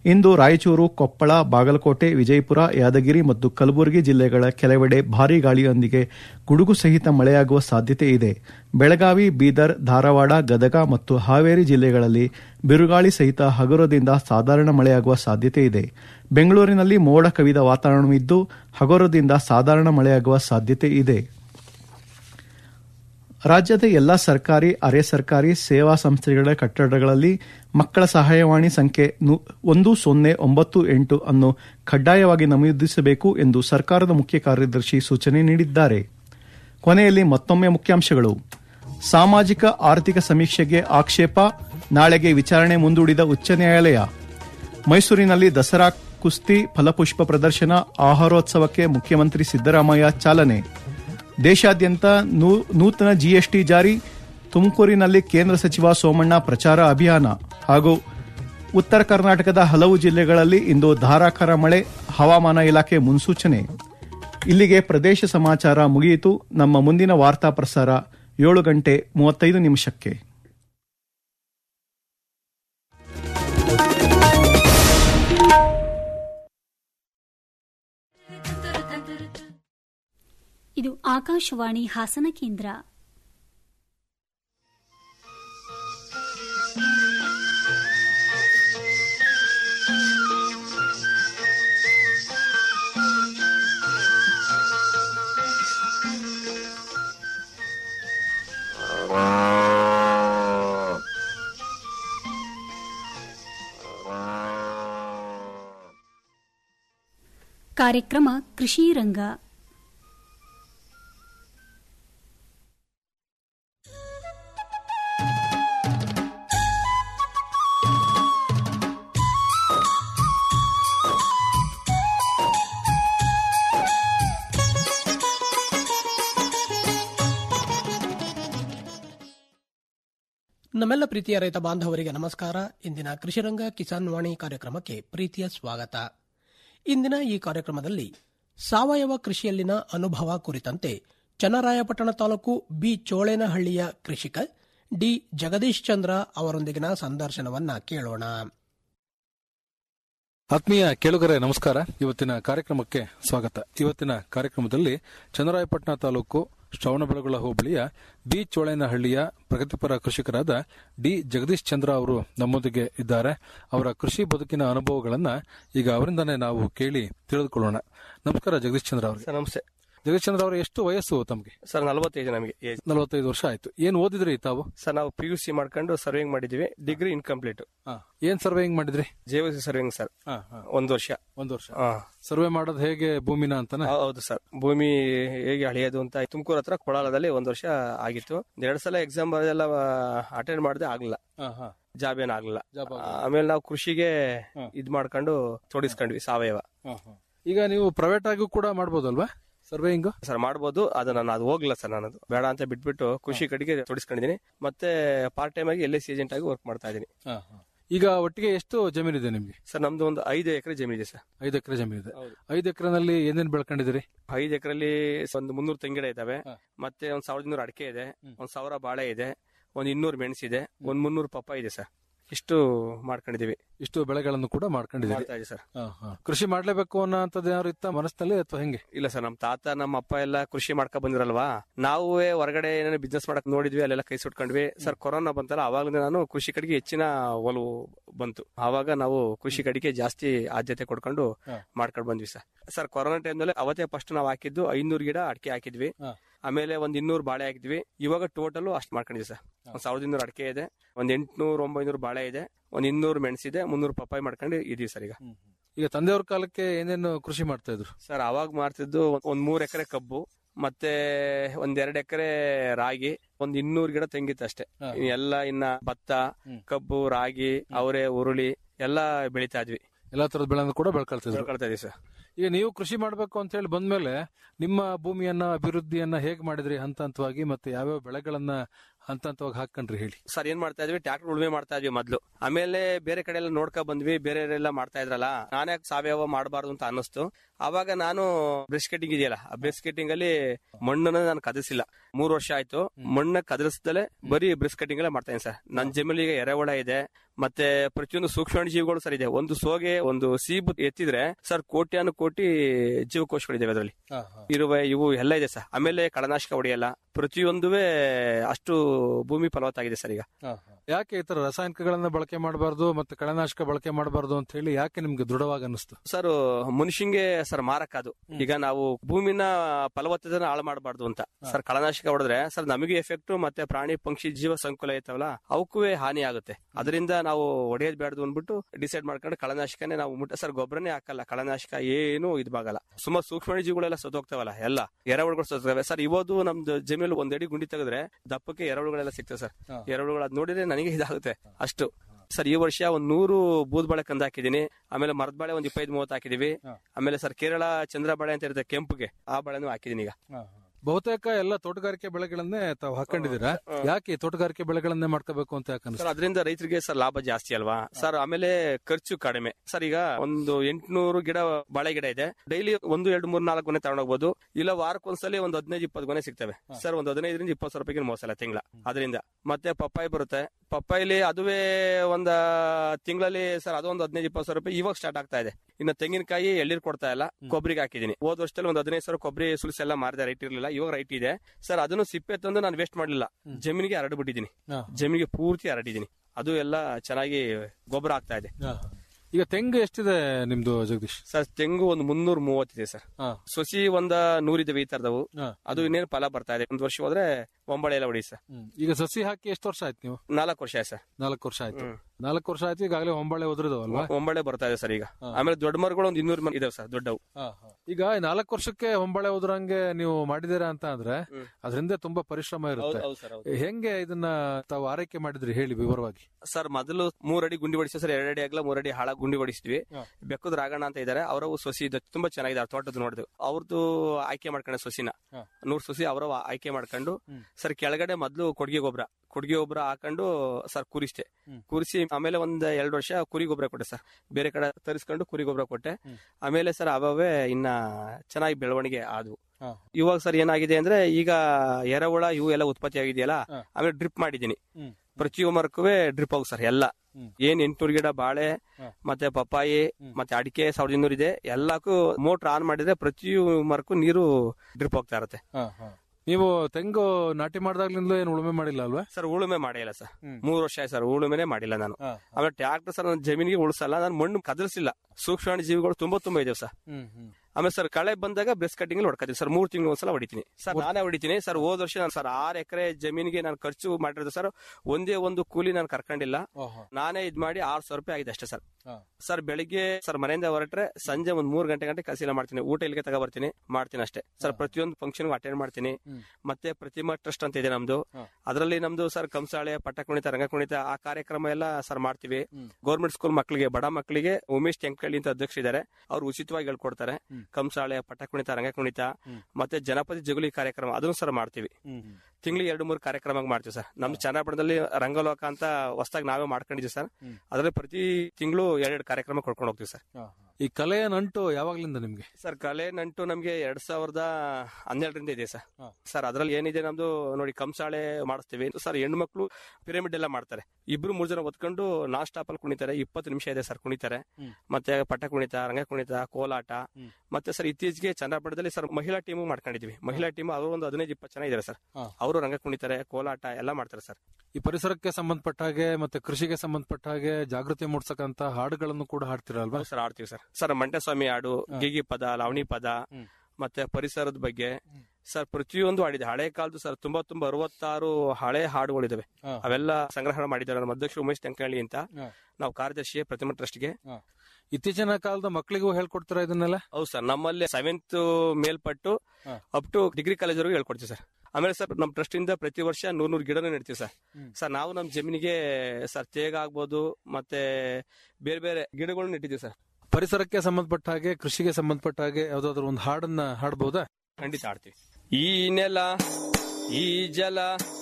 ಇಂದು ರಾಯಚೂರು ಕೊಪ್ಪಳ ಬಾಗಲಕೋಟೆ ವಿಜಯಪುರ ಯಾದಗಿರಿ ಮತ್ತು ಕಲಬುರಗಿ ಜಿಲ್ಲೆಗಳ ಕೆಲವೆಡೆ ಭಾರೀ ಗಾಳಿಯೊಂದಿಗೆ ಗುಡುಗು ಸಹಿತ ಮಳೆಯಾಗುವ ಸಾಧ್ಯತೆ ಇದೆ ಬೆಳಗಾವಿ ಬೀದರ್ ಧಾರವಾಡ ಗದಗ ಮತ್ತು ಹಾವೇರಿ ಜಿಲ್ಲೆಗಳಲ್ಲಿ ಬಿರುಗಾಳಿ ಸಹಿತ ಹಗುರದಿಂದ ಸಾಧಾರಣ ಮಳೆಯಾಗುವ ಸಾಧ್ಯತೆ ಇದೆ ಬೆಂಗಳೂರಿನಲ್ಲಿ ಮೋಡ ಕವಿದ ವಾತಾವರಣವಿದ್ದು ಹಗುರದಿಂದ ಸಾಧಾರಣ ಮಳೆಯಾಗುವ ಸಾಧ್ಯತೆ ಇದೆ ರಾಜ್ಯದ ಎಲ್ಲಾ ಸರ್ಕಾರಿ ಅರೆ ಸರ್ಕಾರಿ ಸೇವಾ ಸಂಸ್ಥೆಗಳ ಕಟ್ಟಡಗಳಲ್ಲಿ ಮಕ್ಕಳ ಸಹಾಯವಾಣಿ ಸಂಖ್ಯೆ ಒಂದು ಸೊನ್ನೆ ಒಂಬತ್ತು ಎಂಟು ಅನ್ನು ಕಡ್ಡಾಯವಾಗಿ ನಮೂದಿಸಬೇಕು ಎಂದು ಸರ್ಕಾರದ ಮುಖ್ಯ ಕಾರ್ಯದರ್ಶಿ ಸೂಚನೆ ನೀಡಿದ್ದಾರೆ ಕೊನೆಯಲ್ಲಿ ಮತ್ತೊಮ್ಮೆ ಮುಖ್ಯಾಂಶಗಳು ಸಾಮಾಜಿಕ ಆರ್ಥಿಕ ಸಮೀಕ್ಷೆಗೆ ಆಕ್ಷೇಪ ನಾಳೆಗೆ ವಿಚಾರಣೆ ಮುಂದೂಡಿದ ಉಚ್ಚ ನ್ಯಾಯಾಲಯ ಮೈಸೂರಿನಲ್ಲಿ ದಸರಾ ಕುಸ್ತಿ ಫಲಪುಷ್ಪ ಪ್ರದರ್ಶನ ಆಹಾರೋತ್ಸವಕ್ಕೆ ಮುಖ್ಯಮಂತ್ರಿ ಸಿದ್ದರಾಮಯ್ಯ ಚಾಲನೆ ದೇಶಾದ್ಯಂತ ನೂತನ ಜಿಎಸ್ಟಿ ಜಾರಿ ತುಮಕೂರಿನಲ್ಲಿ ಕೇಂದ್ರ ಸಚಿವ ಸೋಮಣ್ಣ ಪ್ರಚಾರ ಅಭಿಯಾನ ಹಾಗೂ ಉತ್ತರ ಕರ್ನಾಟಕದ ಹಲವು ಜಿಲ್ಲೆಗಳಲ್ಲಿ ಇಂದು ಧಾರಾಕಾರ ಮಳೆ ಹವಾಮಾನ ಇಲಾಖೆ ಮುನ್ಸೂಚನೆ ಇಲ್ಲಿಗೆ ಪ್ರದೇಶ ಸಮಾಚಾರ ಮುಗಿಯಿತು ನಮ್ಮ ಮುಂದಿನ ವಾರ್ತಾ ಪ್ರಸಾರ ಏಳು ಗಂಟೆ ಮೂವತ್ತೈದು ನಿಮಿಷಕ್ಕೆ ಇದು ಆಕಾಶವಾಣಿ ಹಾಸನ ಕೇಂದ್ರ ಕಾರ್ಯಕ್ರಮ ಕೃಷಿ ರಂಗ ನಮ್ಮೆಲ್ಲ ಪ್ರೀತಿಯ ರೈತ ಬಾಂಧವರಿಗೆ ನಮಸ್ಕಾರ ಇಂದಿನ ಕೃಷಿರಂಗ ಕಿಸಾನ್ ವಾಣಿ ಕಾರ್ಯಕ್ರಮಕ್ಕೆ ಪ್ರೀತಿಯ ಸ್ವಾಗತ ಇಂದಿನ ಈ ಕಾರ್ಯಕ್ರಮದಲ್ಲಿ ಸಾವಯವ ಕೃಷಿಯಲ್ಲಿನ ಅನುಭವ ಕುರಿತಂತೆ ಚನ್ನರಾಯಪಟ್ಟಣ ತಾಲೂಕು ಬಿ ಚೋಳೇನಹಳ್ಳಿಯ ಕೃಷಿಕ ಡಿ ಜಗದೀಶ್ ಚಂದ್ರ ಅವರೊಂದಿಗಿನ ಸಂದರ್ಶನವನ್ನ ಕೇಳೋಣ ಆತ್ಮೀಯ ಕೇಳುಗರೆ ನಮಸ್ಕಾರ ಇವತ್ತಿನ ಕಾರ್ಯಕ್ರಮಕ್ಕೆ ಸ್ವಾಗತ ಇವತ್ತಿನ ಕಾರ್ಯಕ್ರಮದಲ್ಲಿ ಚನ್ನರಾಯಪಟ್ಟಣ ತಾಲೂಕು ಶ್ರವಣಬೆಳಗೊಳ ಹೋಬಳಿಯ ಬಿ ಚೋಳೇನಹಳ್ಳಿಯ ಪ್ರಗತಿಪರ ಕೃಷಿಕರಾದ ಡಿ ಜಗದೀಶ್ ಚಂದ್ರ ಅವರು ನಮ್ಮೊಂದಿಗೆ ಇದ್ದಾರೆ ಅವರ ಕೃಷಿ ಬದುಕಿನ ಅನುಭವಗಳನ್ನ ಈಗ ಅವರಿಂದನೇ ನಾವು ಕೇಳಿ ತಿಳಿದುಕೊಳ್ಳೋಣ ನಮಸ್ಕಾರ ಜಗದೀಶ್ ಚಂದ್ರ ಅವರಿಗೆ ಸರ್ ನಮಸ್ತೆ ಜಗದೀಶ್ ಚಂದ್ರ ಅವರ ಎಷ್ಟು ವಯಸ್ಸು ತಮಗೆ ಸರ್ ನಲವತ್ತೈದು ನಮಗೆ ಏಜ್ ನಲವತ್ತೈದು ವರ್ಷ ಆಯ್ತು ಏನ್ ಓದಿದ್ರಿ ತಾವು ಸರ್ ನಾವು ಪಿ ಯು ಸಿ ಮಾಡ್ಕೊಂಡು ಸರ್ವಿಂಗ್ ಮಾಡಿದ್ವಿ ಡಿಗ್ರಿ ಇನ್ಕಂಪ್ಲೀಟ್ ಏನ್ ಸರ್ವೇಯಿಂಗ್ ಮಾಡಿದ್ರಿ ಜೆಒಸಿ ಸರ್ವಿಂಗ್ ಸರ್ ಒಂದು ವರ್ಷ ಒಂದು ವರ್ಷ ಹಾ. ಸರ್ವೆ ಮಾಡೋದು ಹೇಗೆ ಭೂಮಿನ ಅಂತಾನೆ ಹೌದು ಸರ್ ಭೂಮಿ ಹೇಗೆ ಅಳಿಯೋದು ಅಂತ ತುಮಕೂರು ಹತ್ರ ಕೊಳಲದಲ್ಲಿ ಒಂದ್ ವರ್ಷ ಆಗಿತ್ತು ಎರಡ್ ಸಲ ಎಕ್ಸಾಮ್ ಬರೆದೆಲ್ಲ ಅಟೆಂಡ್ ಮಾಡದೆ ಆಗ್ಲಿಲ್ಲ ಹಾ, ಹಾ. ಜಾಬ್ ಏನ್ ಆಗ್ಲಿಲ್ಲ ಜಾಬ್ ಆಗ್ಲಿಲ್ಲ. ಆಮೇಲೆ ನಾವು ಕೃಷಿಗೆ ಇದ್ ಮಾಡ್ಕೊಂಡು ತೊಡಗಿಸ್ಕೊಂಡ್ವಿ ಸಾವಯವ ಹಾ, ಹಾ. ಈಗ ನೀವು ಪ್ರೈವೇಟ್ ಆಗೂ ಕೂಡ ಮಾಡ್ಬೋದಲ್ವಾ ಸರ್ವೇಯಿಂಗ್ ಸರ್ ಮಾಡ್ಬೋದು ಅದು ನಾನು ಅದು ಹೋಗ್ಲಿಲ್ಲ ಸರ್ ನಾನದು ಬೇಡ ಅಂತ ಬಿಟ್ಬಿಟ್ಟು ಕೃಷಿ ಕಡೆಗೆ ತೊಡಗಿಸ್ಕೊಂಡಿದೀನಿ ಮತ್ತೆ ಪಾರ್ಟ್ ಟೈಮ್ ಆಗಿ ಎಲ್ ಎಸ್ ಏಜೆಂಟ್ ಆಗಿ ವರ್ಕ್ ಮಾಡ್ತಾ ಇದೀನಿ ಈಗ ಒಟ್ಟಿಗೆ ಎಷ್ಟು ಜಮೀನಿದೆ ನಿಮ್ಗೆ ಸರ್ ನಮ್ದು ಒಂದು ಐದು ಎಕರೆ ಜಮೀನಿದೆ ಸರ್ ಐದು ಎಕರೆ ಜಮೀನಿದೆ ಐದು ಎಕರೆನಲ್ಲಿ ಏನೇನ್ ಬೆಳ್ಕೊಂಡಿದ್ದೀರಿ ಐದು ಎಕರೆಲಿ ಒಂದು ಮುನ್ನೂರು ತೆಂಗಿಡ ಇದಾವೆ ಮತ್ತೆ ಒಂದ್ ಸಾವಿರದ ಇನ್ನೂರು ಅಡಿಕೆ ಇದೆ ಒಂದ್ ಸಾವಿರ ಬಾಳೆ ಇದೆ ಒಂದ್ ಇನ್ನೂರು ಮೆಣಸಿದೆ ಒಂದ್ ಮುನ್ನೂರು ಪಪ್ಪ ಇದೆ ಸರ್ ಇಷ್ಟು ಮಾಡ್ಕೊಂಡಿದೀವಿ ಇಷ್ಟು ಬೆಳೆಗಳನ್ನು ಕೂಡ ಮಾಡ್ಕೊಂಡಿದ್ದೀರಿ ಮಾಡ್ತಾ ಇದೀವಿ ಸರ್ ಹಾ, ಹಾ. ಕೃಷಿ ಮಾಡ್ಲೇಬೇಕು ಅನ್ನೋ ಅಂತದ್ ಯಾರು ಇತ್ತ ಮನಸ್ಸಿನಲ್ಲಿ ಅಥವಾ ಹೆಂಗೆ ಇಲ್ಲ ಸರ್ ನಮ್ ತಾತ ನಮ್ಮ ಅಪ್ಪ ಎಲ್ಲ ಕೃಷಿ ಮಾಡ್ಕೊ ಬಂದಿರಲ್ವಾ ನಾವು ಹೊರಗಡೆ ಏನೇನು ಬಿಸ್ನೆಸ್ ಮಾಡಕ್ ನೋಡಿದ್ವಿ ಅಲ್ಲೆಲ್ಲ ಕೈ ಸುಟ್ಕೊಂಡ್ವಿ ಸರ್ ಕೊರೋನಾ ಬಂತಲ್ಲ ಅವಾಗಲಿಂದ ನಾನು ಕೃಷಿ ಕಡೆಗೆ ಹೆಚ್ಚಿನ ಒಲವು ಬಂತು ಆವಾಗ ನಾವು ಕೃಷಿ ಕಡೆಗೆ ಜಾಸ್ತಿ ಆದ್ಯತೆ ಕೊಡ್ಕೊಂಡು ಮಾಡ್ಕೊಂಡು ಬಂದ್ವಿ ಸರ್ ಸರ್ ಕೊರೋನಾ ಟೈಮ್ನಲ್ಲಿ ಅವತ್ತೇ ಫಸ್ಟ್ ನಾವು ಹಾಕಿದ್ದು ಐನೂರು ಗಿಡ ಅಡಿಕೆ ಹಾಕಿದ್ವಿ ಆಮೇಲೆ ಒಂದ್ ಇನ್ನೂರು ಬಾಳೆ ಹಾಕಿದ್ವಿ ಇವಾಗ ಟೋಟಲ್ ಅಷ್ಟು ಮಾಡ್ಕೊಂಡಿದ್ವಿ ಸರ್ ಒಂದ್ ಸಾವಿರದ ಇನ್ನೂರು ಅಡಿಕೆ ಇದೆ ಒಂದ್ ಎಂಟ್ನೂರು ಒಂಬೈನೂರು ಬಾಳೆ ಇದೆ ಒಂದ್ ಇನ್ನೂರು ಮೆಣಸಿದೆ ಮುನ್ನೂರು ಪಪ್ಪಾಯಿ ಮಾಡ್ಕೊಂಡು ಇದೀವಿ ಸರ್ ಈಗ ಈಗ ತಂದೆಯವ್ರ ಕಾಲಕ್ಕೆ ಏನೇನು ಕೃಷಿ ಮಾಡ್ತಾ ಇದ್ರು ಸರ್ ಅವಾಗ ಮಾಡ್ತಿದ್ದು ಒಂದ್ ಮೂರ್ ಎಕರೆ ಕಬ್ಬು ಮತ್ತೆ ಒಂದ್ ಎರಡ್ ಎಕರೆ ರಾಗಿ ಒಂದ್ ಇನ್ನೂರ್ ಗಿಡ ತೆಂಗಿತ್ತು ಅಷ್ಟೇ ಇನ್ ಎಲ್ಲ ಇನ್ನ ಭತ್ತ ಕಬ್ಬು ರಾಗಿ ಅವರೆ ಉರುಳಿ ಎಲ್ಲಾ ಬೆಳಿತಾ ಇದ್ವಿ ಎಲ್ಲಾ ತರದ ಬೆಳೆಯನ್ನು ಕೂಡ ಬೆಳ್ಕೊಳ್ತಿದ್ರು ಬೆಳ್ಕೊಳ್ತಾ ಇದೀವಿ ಸರ್ ಈಗ ನೀವು ಕೃಷಿ ಮಾಡ್ಬೇಕು ಅಂತ ಹೇಳಿ ಬಂದ್ಮೇಲೆ ನಿಮ್ಮ ಭೂಮಿಯನ್ನ ಅಭಿವೃದ್ಧಿಯನ್ನ ಹೇಗ್ ಮಾಡಿದ್ರಿ ಹಂತ ಹಂತವಾಗಿ ಮತ್ತೆ ಯಾವ್ಯಾವ ಬೆಳೆಗಳನ್ನ ಹಂತ ಹಂತವಾಗಿ ಹಾಕೊಂಡ್ರಿ ಹೇಳಿ ಸರ್ ಏನ್ ಮಾಡ್ತಾ ಇದ್ವಿ ಟ್ರ್ಯಾಕ್ಟರ್ ಉಳುಮೆ ಮಾಡ್ತಾ ಇದ್ವಿ ಮೊದ್ಲು ಆಮೇಲೆ ಬೇರೆ ಕಡೆ ಎಲ್ಲ ನೋಡ್ಕೊ ಬಂದ್ವಿ ಬೇರೆ ಎಲ್ಲ ಮಾಡ್ತಾ ಇದ್ರಲ್ಲ ನಾನೇ ಸಾವಯವ ಮಾಡಬಾರ್ದು ಅಂತ ಅನ್ನಿಸ್ತು ಅವಾಗ ನಾನು ಬ್ರೆಸ್ಟ್ ಕಟಿಂಗ್ ಇದೆಯಲ್ಲ ಆ ಬ್ರೆಸ್ಟ್ ಕಟಿಂಗ್ ಅಲ್ಲಿ ಮಣ್ಣನ್ನ ನಾನು ಕದಸಿಲ್ಲ ಮೂರ್ ವರ್ಷ ಆಯ್ತು ಮಣ್ಣ ಕದಲಿಸ್ದಲೆ ಬರೀ ಬ್ರೆಸ್ಟ್ ಕಟಿಂಗ್ ಎಲ್ಲ ಮಾಡ್ತಾ ಇದ್ದೀನಿ ಸರ್ ನನ್ನ ಜಮೀನಿಗೆ ಎರೆಹುಳ ಇದೆ ಮತ್ತೆ ಪ್ರತಿಯೊಂದು ಸೂಕ್ಷ್ಮ ಜೀವಿಗಳು ಸರ್ ಇದೆ ಒಂದು ಸೋಗೆ ಒಂದು ಸೀಬು ಎತ್ತಿದ್ರೆ ಸರ್ ಕೋಟ್ಯಾನು ಕೋಟಿ ಜೀವಕೋಶಗಳಿದಾವೆ ಅದರಲ್ಲಿ ಇರುವೆ ಇವು ಎಲ್ಲ ಇದೆ ಸರ್ ಆಮೇಲೆ ಕಳನಾಶಕ ಹೊಡೆಯಲ್ಲ ಪ್ರತಿಯೊಂದುವೇ ಅಷ್ಟು ಭೂಮಿ ಫಲವತ್ತಾಗಿದೆ ಸರ್ ಈಗ ಯಾಕೆ ಈ ತರ ರಾಸಾಯನಿಕಗಳನ್ನ ಬಳಕೆ ಮಾಡಬಾರ್ದು ಮತ್ತೆ ಕಳೆನಾಶಕ ಬಳಕೆ ಮಾಡಬಾರ್ದು ಅಂತ ಹೇಳಿ ಯಾಕೆ ನಿಮ್ಗೆ ದೃಢವಾಗಿ ಅನಿಸ್ತು ಸರ್ ಮನುಷ್ಯಂಗೆ ಸರ್ ಮಾರಕ ಅದು ಈಗ ನಾವು ಭೂಮಿನ ಫಲವತ್ತತೆನ ಹಾಳು ಮಾಡಬಾರ್ದು ಅಂತ ಸರ್ ಕಳನಾಶಕ ಹೊಡೆದ್ರೆ ಸರ್ ನಮಗೆ ಎಫೆಕ್ಟ್ ಮತ್ತೆ ಪ್ರಾಣಿ ಪಕ್ಷಿ ಜೀವ ಸಂಕುಲ ಐತವಲ್ಲ ಅವಕ್ಕೂ ಹಾನಿ ಆಗುತ್ತೆ ಅದರಿಂದ ನಾವು ಹೊಡೆಯೋದ್ ಬೇಡದು ಅಂದ್ಬಿಟ್ಟು ಡಿಸೈಡ್ ಮಾಡ್ಕೊಂಡು ಕಳನಾಶಕನೇ ನಾವು ಮುಟ್ಟ ಸರ್ ಗೊಬ್ಬರನೇ ಹಾಕಲ್ಲ ಕಳನಾಶಕ ಏನು ಇದಾಗಲ್ಲ ಸುಮಾರು ಸೂಕ್ಷ್ಮ ಜೀವಿಗಳೆಲ್ಲ ಸತ್ತೋಗ್ತಾವಲ್ಲ ಎಲ್ಲ ಎರೆಹುಳುಗಳು ಸತ್ತೋಗ್ತವೆ ಸರ್ ಇವತ್ತು ನಮ್ದು ಜಮೀನು ಒಂದ್ ಅಡಿ ಗುಂಡಿ ತೆಗೆದ್ರೆ ದಪ್ಪಕ್ಕೆ ಎರೆಹುಳುಗಳೆಲ್ಲ ಸಿಗ್ತವೆ ಸರ್ ಎರೆಹುಳುಗಳು ಅದ್ ನೋಡಿದ್ರೆ ನನಗೆ ಇದಾಗುತ್ತೆ ಅಷ್ಟು ಸರ್ ಈ ವರ್ಷ ಒಂದ್ ನೂರು ಬೂದ್ ಬಾಳೆ ಕಂದ ಹಾಕಿದೀನಿ ಆಮೇಲೆ ಮರದ ಬಾಳೆ ಒಂದ್ ಇಪ್ಪೈದ್ ಮೂವತ್ತು ಹಾಕಿದೀವಿ ಆಮೇಲೆ ಸರ್ ಕೇರಳ ಚಂದ್ರ ಬಾಳೆ ಅಂತ ಇರುತ್ತೆ ಕೆಂಪುಗೆ ಆ ಬಾಳೆನೂ ಹಾಕಿದೀನಿ ಈಗ ಬಹುತೇಕ ಎಲ್ಲ ತೋಟಗಾರಿಕೆ ಬೆಳೆಗಳನ್ನೇ ತಾವು ಹಾಕೊಂಡಿದ್ದೀರಾ ಯಾಕೆ ಈ ತೋಟಗಾರಿಕೆ ಬೆಳೆಗಳನ್ನೇ ಮಾಡ್ಕೋಬೇಕು ಅಂತ ಯಾಕೆ ಅನಿಸ್ತು ಸರ್ ಅದರಿಂದ ರೈತರಿಗೆ ಸರ್ ಲಾಭ ಜಾಸ್ತಿ ಅಲ್ವಾ ಸರ್ ಆಮೇಲೆ ಖರ್ಚು ಕಡಿಮೆ ಸರ್ ಈಗ ಒಂದು ಎಂಟ್ನೂರು ಗಿಡ ಬಾಳೆ ಗಿಡ ಇದೆ ಡೈಲಿ ಒಂದು ಎರಡು ಮೂರ್ ನಾಲ್ಕು ಗೊನೆ ತಗೊಂಡೋಗ್ಬೋದು ಇಲ್ಲ ವಾರಕ್ಕೊಂದ್ಸಲಿ ಒಂದು ಹದಿನೈದು ಇಪ್ಪತ್ತು ಗೊನೆ ಸಿಗ್ತವೆ ಸರ್ ಒಂದು ಹದಿನೈದರಿಂದ ಇಪ್ಪತ್ತು ಸಾವಿರ ರೂಪಾಯಿಗೆ ಮೋಸಲ್ಲ ತಿಂಗಳ ಅದರಿಂದ ಮತ್ತೆ ಪಪ್ಪಾಯಿ ಬರುತ್ತೆ ಪಪ್ಪಾಯಿಲಿ ಅದುವೇ ಒಂದ ತಿಂಗಳಲ್ಲಿ ಸರ್ ಅದೊಂದು ಹದಿನೈದು ಇಪ್ಪತ್ತು ಸಾವಿರ ರೂಪಾಯಿ ಇವಾಗ ಸ್ಟಾರ್ಟ್ ಆಗ್ತಾ ಇದೆ ಇನ್ನು ತೆಂಗಿನಕಾಯಿ ಎಳ್ಳೀರ್ ಕೊಡ್ತಾ ಇಲ್ಲ ಕೊಬ್ಬರಿಗೆ ಹಾಕಿದೀನಿ ಹೋದ ವರ್ಷದಲ್ಲಿ ಒಂದು ಹದಿನೈದು ಸಾವಿರ ಕೊಬ್ಬರಿ ಸುಲಿಸಿ ಎಲ್ಲ ಮಾರಿದೆ ರೈಟ್ ಇರ್ಲಿಲ್ಲ ಇವಾಗ ರೈಟ್ ಇದೆ ಸರ್ ಅದನ್ನು ಸಿಪ್ಪೆ ತಂದು ನಾನು ವೇಸ್ಟ್ ಮಾಡ್ಲಿಲ್ಲ ಜಮೀನಿಗೆ ಹರಡು ಬಿಟ್ಟಿದ್ದೀನಿ ಜಮೀನಿಗೆ ಪೂರ್ತಿ ಹರಡಿದ್ದೀನಿ ಅದು ಎಲ್ಲ ಚೆನ್ನಾಗಿ ಗೊಬ್ಬರ ಆಗ್ತಾ ಇದೆ ಈಗ ತೆಂಗು ಎಷ್ಟಿದೆ ನಿಮ್ದು ಜಗದೀಶ್ ಸರ್ ತೆಂಗು ಒಂದು ಮುನ್ನೂರ ಮೂವತ್ತಿದೆ ಸರ್ ಹಾ. ಸೊಸಿ ಒಂದ ನೂರಿದಾವೆ ಈ ತರದವು ಹಾ. ಅದು ಇನ್ನೇನು ಫಲ ಬರ್ತಾ ಇದೆ ಒಂದ್ ವರ್ಷ ಹೋದ್ರೆ ಒಂಬಳೆ ಎಲ್ಲ ಹೊಡಿ ಸರ್ ಈಗ ಸಸಿ ಹಾಕಿ ಎಷ್ಟು ವರ್ಷ ಆಯ್ತು ನೀವು ನಾಲ್ಕು ವರ್ಷ ಆಯ್ತು ಸರ್ ನಾಲ್ಕು ವರ್ಷ ಆಯ್ತು ನಾಲ್ಕು ವರ್ಷ ಆಯ್ತು ಈಗಾಗಲೇ ಒಂಬಳೆ ಒದ್ರಿದವಲ್ವಾ ಒಂಬಳೆ ಬರ್ತಾ ಇದೆ ಸರ್ ಈಗ ಆಮೇಲೆ ದೊಡ್ಡ ಮರಗಳು ಒಂದು ಇನ್ನೂರು ಮರ ಇದಾವೆ ಸರ್ ದೊಡ್ಡವು ಈಗ ಈ ನಾಲ್ಕು ವರ್ಷಕ್ಕೆ ಹೊಂಬಳೆ ಉದ್ರಂಗೆ ನೀವು ಮಾಡಿದೀರಾ ಅಂತ ಅಂದ್ರೆ ಅದರಿಂದ ತುಂಬಾ ಪರಿಶ್ರಮ ಇರುತ್ತೆ ಹೌದು ಸರ್ ಹೌದು ಹೆಂಗೆ ಇದನ್ನ ತಾವು ಆರೈಕೆ ಮಾಡಿದ್ರಿ ಹೇಳಿ ವಿವರವಾಗಿ ಸರ್ ಮೊದಲು ಮೂರಡಿ ಗುಂಡಿ ಹೊಡಿಸಿ ಸರ್ ಎರಡಡಿ ಆಗ್ಲ ಮೂರಡಿ ಹಾಳ ಗುಂಡಿ ಹೊಡಿಸ್ತೀವಿ ಬೆಕ್ಕದ ರಾಗಣ ಅಂತ ಇದಾರೆ ಅವರವು ಸೊಸಿ ಇದೆ ತುಂಬಾ ಚೆನ್ನಾಗಿದೆ ಅವ್ರ ತೋಟದ ನೋಡಿದ್ವಿ ಅವ್ರದ್ದು ಆಯ್ಕೆ ಮಾಡ್ಕೊಂಡೆ ಸೊಸಿನ ನೂರ್ ಸೊಸಿ ಅವರ ಆಯ್ಕೆ ಮಾಡ್ಕೊಂಡು ಸರ್ ಕೆಳಗಡೆ ಮೊದ್ಲು ಕೊಡ್ಗೆ ಗೊಬ್ಬರ ಕೊಡ್ಗೆ ಗೊಬ್ಬರ ಹಾಕೊಂಡು ಸರ್ ಕುರಿಸ್ತೆ ಕುರಿಸಿ ಆಮೇಲೆ ಒಂದ್ ಎರಡ್ ವರ್ಷ ಕುರಿ ಗೊಬ್ಬರ ಕೊಟ್ಟೆ ಸರ್ ಬೇರೆ ಕಡೆ ತರಿಸ್ಕೊಂಡು ಕುರಿ ಗೊಬ್ಬರ ಕೊಟ್ಟೆ ಆಮೇಲೆ ಸರ್ ಅವೇ ಇನ್ನ ಚೆನ್ನಾಗಿ ಬೆಳವಣಿಗೆ ಆದವು ಇವಾಗ ಸರ್ ಏನಾಗಿದೆ ಅಂದ್ರೆ ಈಗ ಎರೆಹುಳ ಇವು ಎಲ್ಲ ಉತ್ಪತ್ತಿ ಆಗಿದೆಯಲ್ಲ ಆಮೇಲೆ ಡ್ರಿಪ್ ಮಾಡಿದೀನಿ ಪ್ರತಿಯೊಂದು ಮರಕ್ಕೂ ಡ್ರಿಪ್ ಹೋಗ್ ಸರ್ ಎಲ್ಲ ಏನ್ ಎಂಟ್ನೂರು ಗಿಡ ಬಾಳೆ ಮತ್ತೆ ಪಪ್ಪಾಯಿ ಮತ್ತೆ ಅಡಿಕೆ ಸಾವಿರದ ಇನ್ನೂರು ಇದೆ ಎಲ್ಲಕ್ಕೂ ಮೋಟರ್ ಆನ್ ಮಾಡಿದ್ರೆ ಪ್ರತಿಯೊಂದು ಮರಕ್ಕೂ ನೀರು ಡ್ರಿಪ್ ಹೋಗ್ತಾ ಇರುತ್ತೆ ನೀವು ತೆಂಗು ನಾಟಿ ಮಾಡಿದಾಗ್ಲಿಂದಲೂ ಏನು ಉಳುಮೆ ಮಾಡಿಲ್ಲ ಅಲ್ವಾ ಸರ್ ಉಳುಮೆ ಮಾಡಿಲ್ಲ ಸರ್ ಮೂರು ವರ್ಷ ಆಯ್ತು ಸರ್ ಉಳುಮೆನೆ ಮಾಡಿಲ್ಲ ನಾನು ಆಮೇಲೆ ಟ್ರ್ಯಾಕ್ಟರ್ ಸರ್ ನನ್ನ ಜಮೀನಿಗೆ ಉಳಿಸಲ್ಲ ನಾನು ಮಣ್ಣು ಕದಲಿಸಿಲ್ಲ ಸೂಕ್ಷ್ಮ ಜೀವಿಗಳು ತುಂಬಾ ತುಂಬಾ ಇದಾವೆ ಸರ್ ಆಮೇಲೆ ಸರ್ ಕಳೆ ಬಂದಾಗ ಬ್ರೆಸ್ ಕಟಿಂಗ್ ಹೊಡ್ಕೊತೀನಿ ಸರ್ ಮೂರ್ ತಿಂಗಳು ಒಂದ್ಸಲ ಹೊಡಿತೀನಿ ಸರ್ ನಾನೇ ಹೊಡಿತೀನಿ ಸರ್ ಹೋದ ವರ್ಷ ನಾನು ಸರ್ ಆರ್ ಎಕರೆ ಜಮೀನಿಗೆ ನಾನು ಖರ್ಚು ಮಾಡಿರೋದು ಸರ್ ಒಂದೇ ಒಂದು ಕೂಲಿ ನಾನು ಕರ್ಕೊಂಡಿಲ್ಲ ನಾನೇ ಇದ್ ಮಾಡಿ ಆರ್ ಸಾವಿರ ರೂಪಾಯಿ ಆಗಿದೆ ಅಷ್ಟೇ ಸರ್ ಸರ್ ಬೆಳಿಗ್ಗೆ ಸರ್ ಮನೆಯಿಂದ ಹೊರಟ್ರೆ ಸಂಜೆ ಒಂದ್ ಮೂರ್ ಗಂಟೆ ಗಂಟೆ ಕಸಿಲ ಮಾಡ್ತೀನಿ ಊಟ ಇಲ್ಲಿಗೆ ತಗೋ ಬರ್ತೀನಿ ಮಾಡ್ತೀನಿ ಅಷ್ಟೇ ಸರ್ ಪ್ರತಿಯೊಂದು ಫಂಕ್ಷನ್ ಅಟೆಂಡ್ ಮಾಡ್ತೀನಿ ಮತ್ತೆ ಪ್ರತಿಮಾ ಟ್ರಸ್ಟ್ ಅಂತ ಇದೆ ನಮ್ದು ಅದರಲ್ಲಿ ನಮ್ದು ಸರ್ ಕಂಸಾಳೆ ಪಟ್ಟ ಕುಣಿತ ರಂಗ ಕುಣಿತ ಆ ಕಾರ್ಯಕ್ರಮ ಎಲ್ಲ ಸರ್ ಮಾಡ್ತೀವಿ ಗೌರ್ಮೆಂಟ್ ಸ್ಕೂಲ್ ಮಕ್ಕಳಿಗೆ ಬಡ ಮಕ್ಕಳಿಗೆ ಉಮೇಶ್ ಟೆಂಕಳ್ಳಿ ಅಂತ ಅಧ್ಯಕ್ಷ ಇದ್ದಾರೆ ಅವ್ರು ಉಚಿತವಾಗಿ ಹೇಳ್ಕೊಡ್ತಾರೆ ಕಂಸಾಳೆ ಪಟ್ಟ ಕುಣಿತ ರಂಗ ಕುಣಿತ ಮತ್ತೆ ಜನಪದ ಜಗುಲಿ ಕಾರ್ಯಕ್ರಮ ಅದನ್ನು ಸರ್ ಮಾಡ್ತೀವಿ ತಿಂಗಳಿಗೆ ಎರಡು ಮೂರು ಕಾರ್ಯಕ್ರಮ ಮಾಡ್ತೀವಿ ಸರ್ ನಮ್ದು ಚನ್ನಪಟ್ಟಣದಲ್ಲಿ ರಂಗಲೋಕ ಅಂತ ಹೊಸದಾಗಿ ನಾವೇ ಮಾಡ್ಕೊಂಡಿದ್ದೀವಿ ಸರ್ ಅದರಲ್ಲಿ ಪ್ರತಿ ತಿಂಗಳು ಎರಡೆರಡು ಕಾರ್ಯಕ್ರಮ ಕೊಡ್ಕೊಂಡು ಹೋಗ್ತೀವಿ ಸರ್ ಈ ಕಲೆಯ ನಂಟು ಯಾವಾಗ್ಲಿಂದ ನಿಮ್ಗೆ ಸರ್ ಕಲೆ ನಂಟು ನಮ್ಗೆ ಎರಡ್ ಸಾವಿರದ ಹನ್ನೆರಡರಿಂದ ಇದೆ ಸರ್ ಸರ್ ಅದ್ರಲ್ಲಿ ಏನಿದೆ ನಮ್ದು ನೋಡಿ ಕಂಸಾಳೆ ಮಾಡಿಸ್ತೀವಿ ಸರ್ ಹೆಣ್ಮಕ್ಳು ಪಿರಮಿಡ್ ಎಲ್ಲ ಮಾಡ್ತಾರೆ ಇಬ್ರು ಮೂರ್ ಜನ ಒತ್ಕೊಂಡು ನಾನ್ ಸ್ಟಾಪ್ ಅಲ್ಲಿ ಕುಣಿತಾರೆ ಇಪ್ಪತ್ತು ನಿಮಿಷ ಇದೆ ಸರ್ ಕುಣಿತಾರೆ ಮತ್ತೆ ಪಟ್ಟ ಕುಣಿತ ರಂಗ ಕುಣಿತ ಕೋಲಾಟ ಮತ್ತೆ ಸರ್ ಇತ್ತೀಚೆಗೆ ಚನ್ನಪಟ್ಟಣದಲ್ಲಿ ಸರ್ ಮಹಿಳಾ ಟೀಮು ಮಾಡ್ಕೊಂಡಿದೀವಿ ಮಹಿಳಾ ಟೀಮ್ ಅವರು ಒಂದು ಹದಿನೈದು ಇಪ್ಪತ್ತು ಜನ ಇದಾರೆ ಸರ್ ಅವರು ರಂಗ ಕುಣಿತಾರೆ ಕೋಲಾಟ ಎಲ್ಲ ಮಾಡ್ತಾರೆ ಸರ್ ಈ ಪರಿಸರಕ್ಕೆ ಸಂಬಂಧಪಟ್ಟ ಹಾಗೆ ಮತ್ತೆ ಕೃಷಿಗೆ ಸಂಬಂಧಪಟ್ಟ ಹಾಗೆ ಜಾಗೃತಿ ಮೂಡಿಸಕ್ಕಂತ ಹಾಡುಗಳನ್ನು ಕೂಡ ಹಾಡ್ತಿರಲ್ವಾ ಸರ್ ಆಡ್ತೀವಿ ಸರ್ ಸರ್ ಮಂಟಸ್ವಾಮಿ ಹಾಡು ಗಿಗಿ ಪದ ಲಾವಣಿ ಪದ ಮತ್ತೆ ಪರಿಸರದ ಬಗ್ಗೆ ಸರ್ ಪ್ರತಿಯೊಂದು ಹಾಡಿದೆ ಹಳೆ ಕಾಲದ ಸರ್ ತುಂಬಾ ತುಂಬಾ ಅರವತ್ತಾರು ಹಳೆ ಹಾಡುಗಳಿದಾವೆ ಅವೆಲ್ಲ ಸಂಗ್ರಹಣ ಮಾಡಿದ್ದಾರೆ ನಮ್ಮ ಅಧ್ಯಕ್ಷ ಉಮೇಶ್ ಟೆಂಕಳ್ಳಿ ಅಂತ ನಾವು ಕಾರ್ಯದರ್ಶಿ ಪ್ರತಿಮಾ ಟ್ರಸ್ಟ್ಗೆ ಇತ್ತೀಚಿನ ಕಾಲದ ಮಕ್ಕಳಿಗೂ ಹೇಳ್ಕೊಡ್ತೀರಾ ಇದನ್ನೆಲ್ಲ ಹೌದು ಸರ್ ನಮ್ಮಲ್ಲಿ ಸೆವೆಂತ್ ಮೇಲ್ಪಟ್ಟು ಅಪ್ ಟು ಡಿಗ್ರಿ ಕಾಲೇಜ್ವರೆಗೂ ಹೇಳ್ಕೊಡ್ತೀವಿ ಸರ್ ಆಮೇಲೆ ಸರ್ ನಮ್ಮ ಟ್ರಸ್ಟ್ ಇಂದ ಪ್ರತಿ ವರ್ಷ ನೂರ್ ನೂರ್ ಗಿಡನೂ ನೆಡ್ತೀವಿ ಸರ್ ಸರ್ ನಾವು ನಮ್ಮ ಜಮೀನಿಗೆ ಸರ್ ತೇಗ ಆಗ್ಬೋದು ಮತ್ತೆ ಬೇರೆ ಬೇರೆ ಗಿಡಗಳು ನೆಟ್ಟಿದ್ದೀವಿ ಸರ್ ಪರಿಸರಕ್ಕೆ ಸಂಬಂಧಪಟ್ಟ ಹಾಗೆ ಕೃಷಿಗೆ ಸಂಬಂಧಪಟ್ಟ ಹಾಗೆ ಯಾವ್ದಾದ್ರು ಒಂದು ಹಾಡನ್ನ ಹಾಡ್ಬೋದಾ ಖಂಡಿತ ಆಡ್ತೀವಿ ಈ ನೆಲ ಈ ಜಲ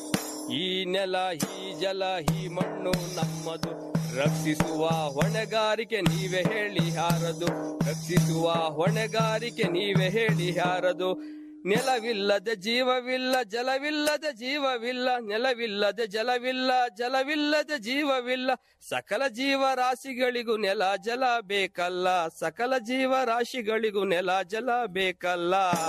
ಈ ನೆಲ ಈ ಜಲ ಈ ಮಣ್ಣು ನಮ್ಮದು ರಕ್ಷಿಸುವ ಹೊಣೆಗಾರಿಕೆ ನೀವೇ ಹೇಳಿ ಯಾರದು ರಕ್ಷಿಸುವ ಹೊಣೆಗಾರಿಕೆ ನೀವೇ ಹೇಳಿ ಯಾರದು ನೆಲವಿಲ್ಲದೆ ಜೀವವಿಲ್ಲ ಜಲವಿಲ್ಲದೆ ಜೀವವಿಲ್ಲ ನೆಲವಿಲ್ಲದೆ ಜಲವಿಲ್ಲ ಜಲವಿಲ್ಲದೆ ಜೀವವಿಲ್ಲ ಸಕಲ ಜೀವರಾಶಿಗಳಿಗೂ ನೆಲ ಜಲ ಬೇಕಲ್ಲ ಸಕಲ ಜೀವರಾಶಿಗಳಿಗೂ ನೆಲ ಜಲ ಬೇಕಲ್ಲ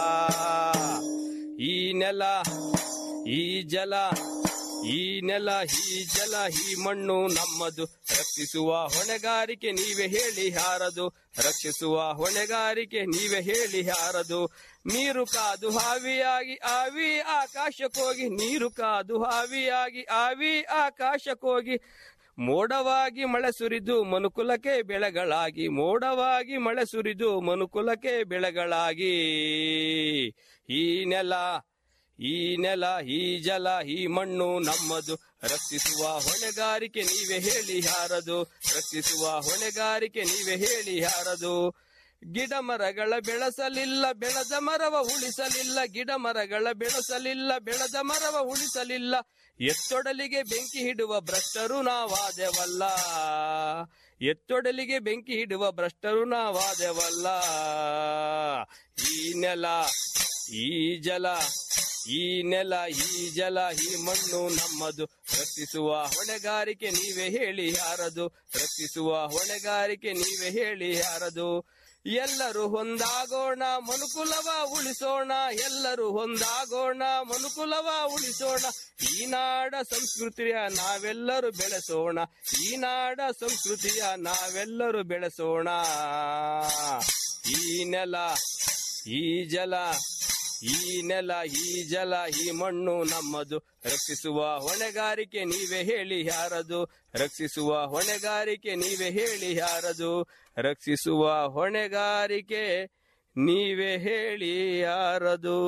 ಈ ನೆಲ ಈ ಜಲ ಈ ನೆಲ ಈ ಜಲ ಈ ಮಣ್ಣು ನಮ್ಮದು ರಕ್ಷಿಸುವ ಹೊಣೆಗಾರಿಕೆ ನೀವೇ ಹೇಳಿ ಯಾರದು ರಕ್ಷಿಸುವ ಹೊಣೆಗಾರಿಕೆ ನೀವೇ ಹೇಳಿ ಯಾರದು ನೀರು ಕಾದು ಹಾವಿಯಾಗಿ ಆವಿ ಆಕಾಶಕ್ಕೋಗಿ ನೀರು ಕಾದು ಹಾವಿಯಾಗಿ ಆವಿ ಆಕಾಶಕ್ಕೋಗಿ ಮೋಡವಾಗಿ ಮಳೆ ಸುರಿದು ಮನುಕುಲಕ್ಕೆ ಬೆಳೆಗಳಾಗಿ ಮೋಡವಾಗಿ ಮಳೆ ಸುರಿದು ಮನುಕುಲಕ್ಕೆ ಬೆಳೆಗಳಾಗಿ ಈ ನೆಲ ಈ ನೆಲ ಈ ಜಲ ಈ ಮಣ್ಣು ನಮ್ಮದು ರಕ್ಷಿಸುವ ಹೊಣೆಗಾರಿಕೆ ನೀವೇ ಹೇಳಿ ಯಾರದು ರಕ್ಷಿಸುವ ಹೊಣೆಗಾರಿಕೆ ನೀವೇ ಹೇಳಿ ಯಾರದು ಗಿಡ ಮರಗಳ ಬೆಳೆಸಲಿಲ್ಲ ಬೆಳೆದ ಮರವ ಉಳಿಸಲಿಲ್ಲ ಗಿಡ ಮರಗಳ ಬೆಳೆಸಲಿಲ್ಲ ಬೆಳೆದ ಮರವ ಉಳಿಸಲಿಲ್ಲ ಎತ್ತೊಡಲಿಗೆ ಬೆಂಕಿ ಹಿಡುವ ಭ್ರಷ್ಟರು ನಾವಾದೆವಲ್ಲ ಎತ್ತೊಡಲಿಗೆ ಬೆಂಕಿ ಹಿಡುವ ಭ್ರಷ್ಟರು ನಾವಾದೆವಲ್ಲ ಈ ನೆಲ ಈ ಜಲ ಈ ನೆಲ ಈ ಜಲ ಈ ಮಣ್ಣು ನಮ್ಮದು ರಕ್ಷಿಸುವ ಹೊಣೆಗಾರಿಕೆ ನೀವೇ ಹೇಳಿ ಯಾರದು ರಕ್ಷಿಸುವ ಹೊಣೆಗಾರಿಕೆ ನೀವೇ ಹೇಳಿ ಯಾರದು ಎಲ್ಲರೂ ಹೊಂದಾಗೋಣ ಮನುಕುಲವ ಉಳಿಸೋಣ ಎಲ್ಲರೂ ಹೊಂದಾಗೋಣ ಮನುಕುಲವ ಉಳಿಸೋಣ ಈ ನಾಡ ಸಂಸ್ಕೃತಿಯ ನಾವೆಲ್ಲರೂ ಬೆಳೆಸೋಣ ಈ ನಾಡ ಸಂಸ್ಕೃತಿಯ ನಾವೆಲ್ಲರೂ ಬೆಳೆಸೋಣ ಈ ನೆಲ ಈ ಜಲ ಈ ನೆಲ ಈ ಜಲ ಈ ಮಣ್ಣು ನಮ್ಮದು ರಕ್ಷಿಸುವ ಹೊಣೆಗಾರಿಕೆ ನೀವೇ ಹೇಳಿ ಯಾರದು ರಕ್ಷಿಸುವ ಹೊಣೆಗಾರಿಕೆ ನೀವೇ ಹೇಳಿ ಯಾರದು ರಕ್ಷಿಸುವ ಹೊಣೆಗಾರಿಕೆ ನೀವೇ ಹೇಳಿ ಯಾರದು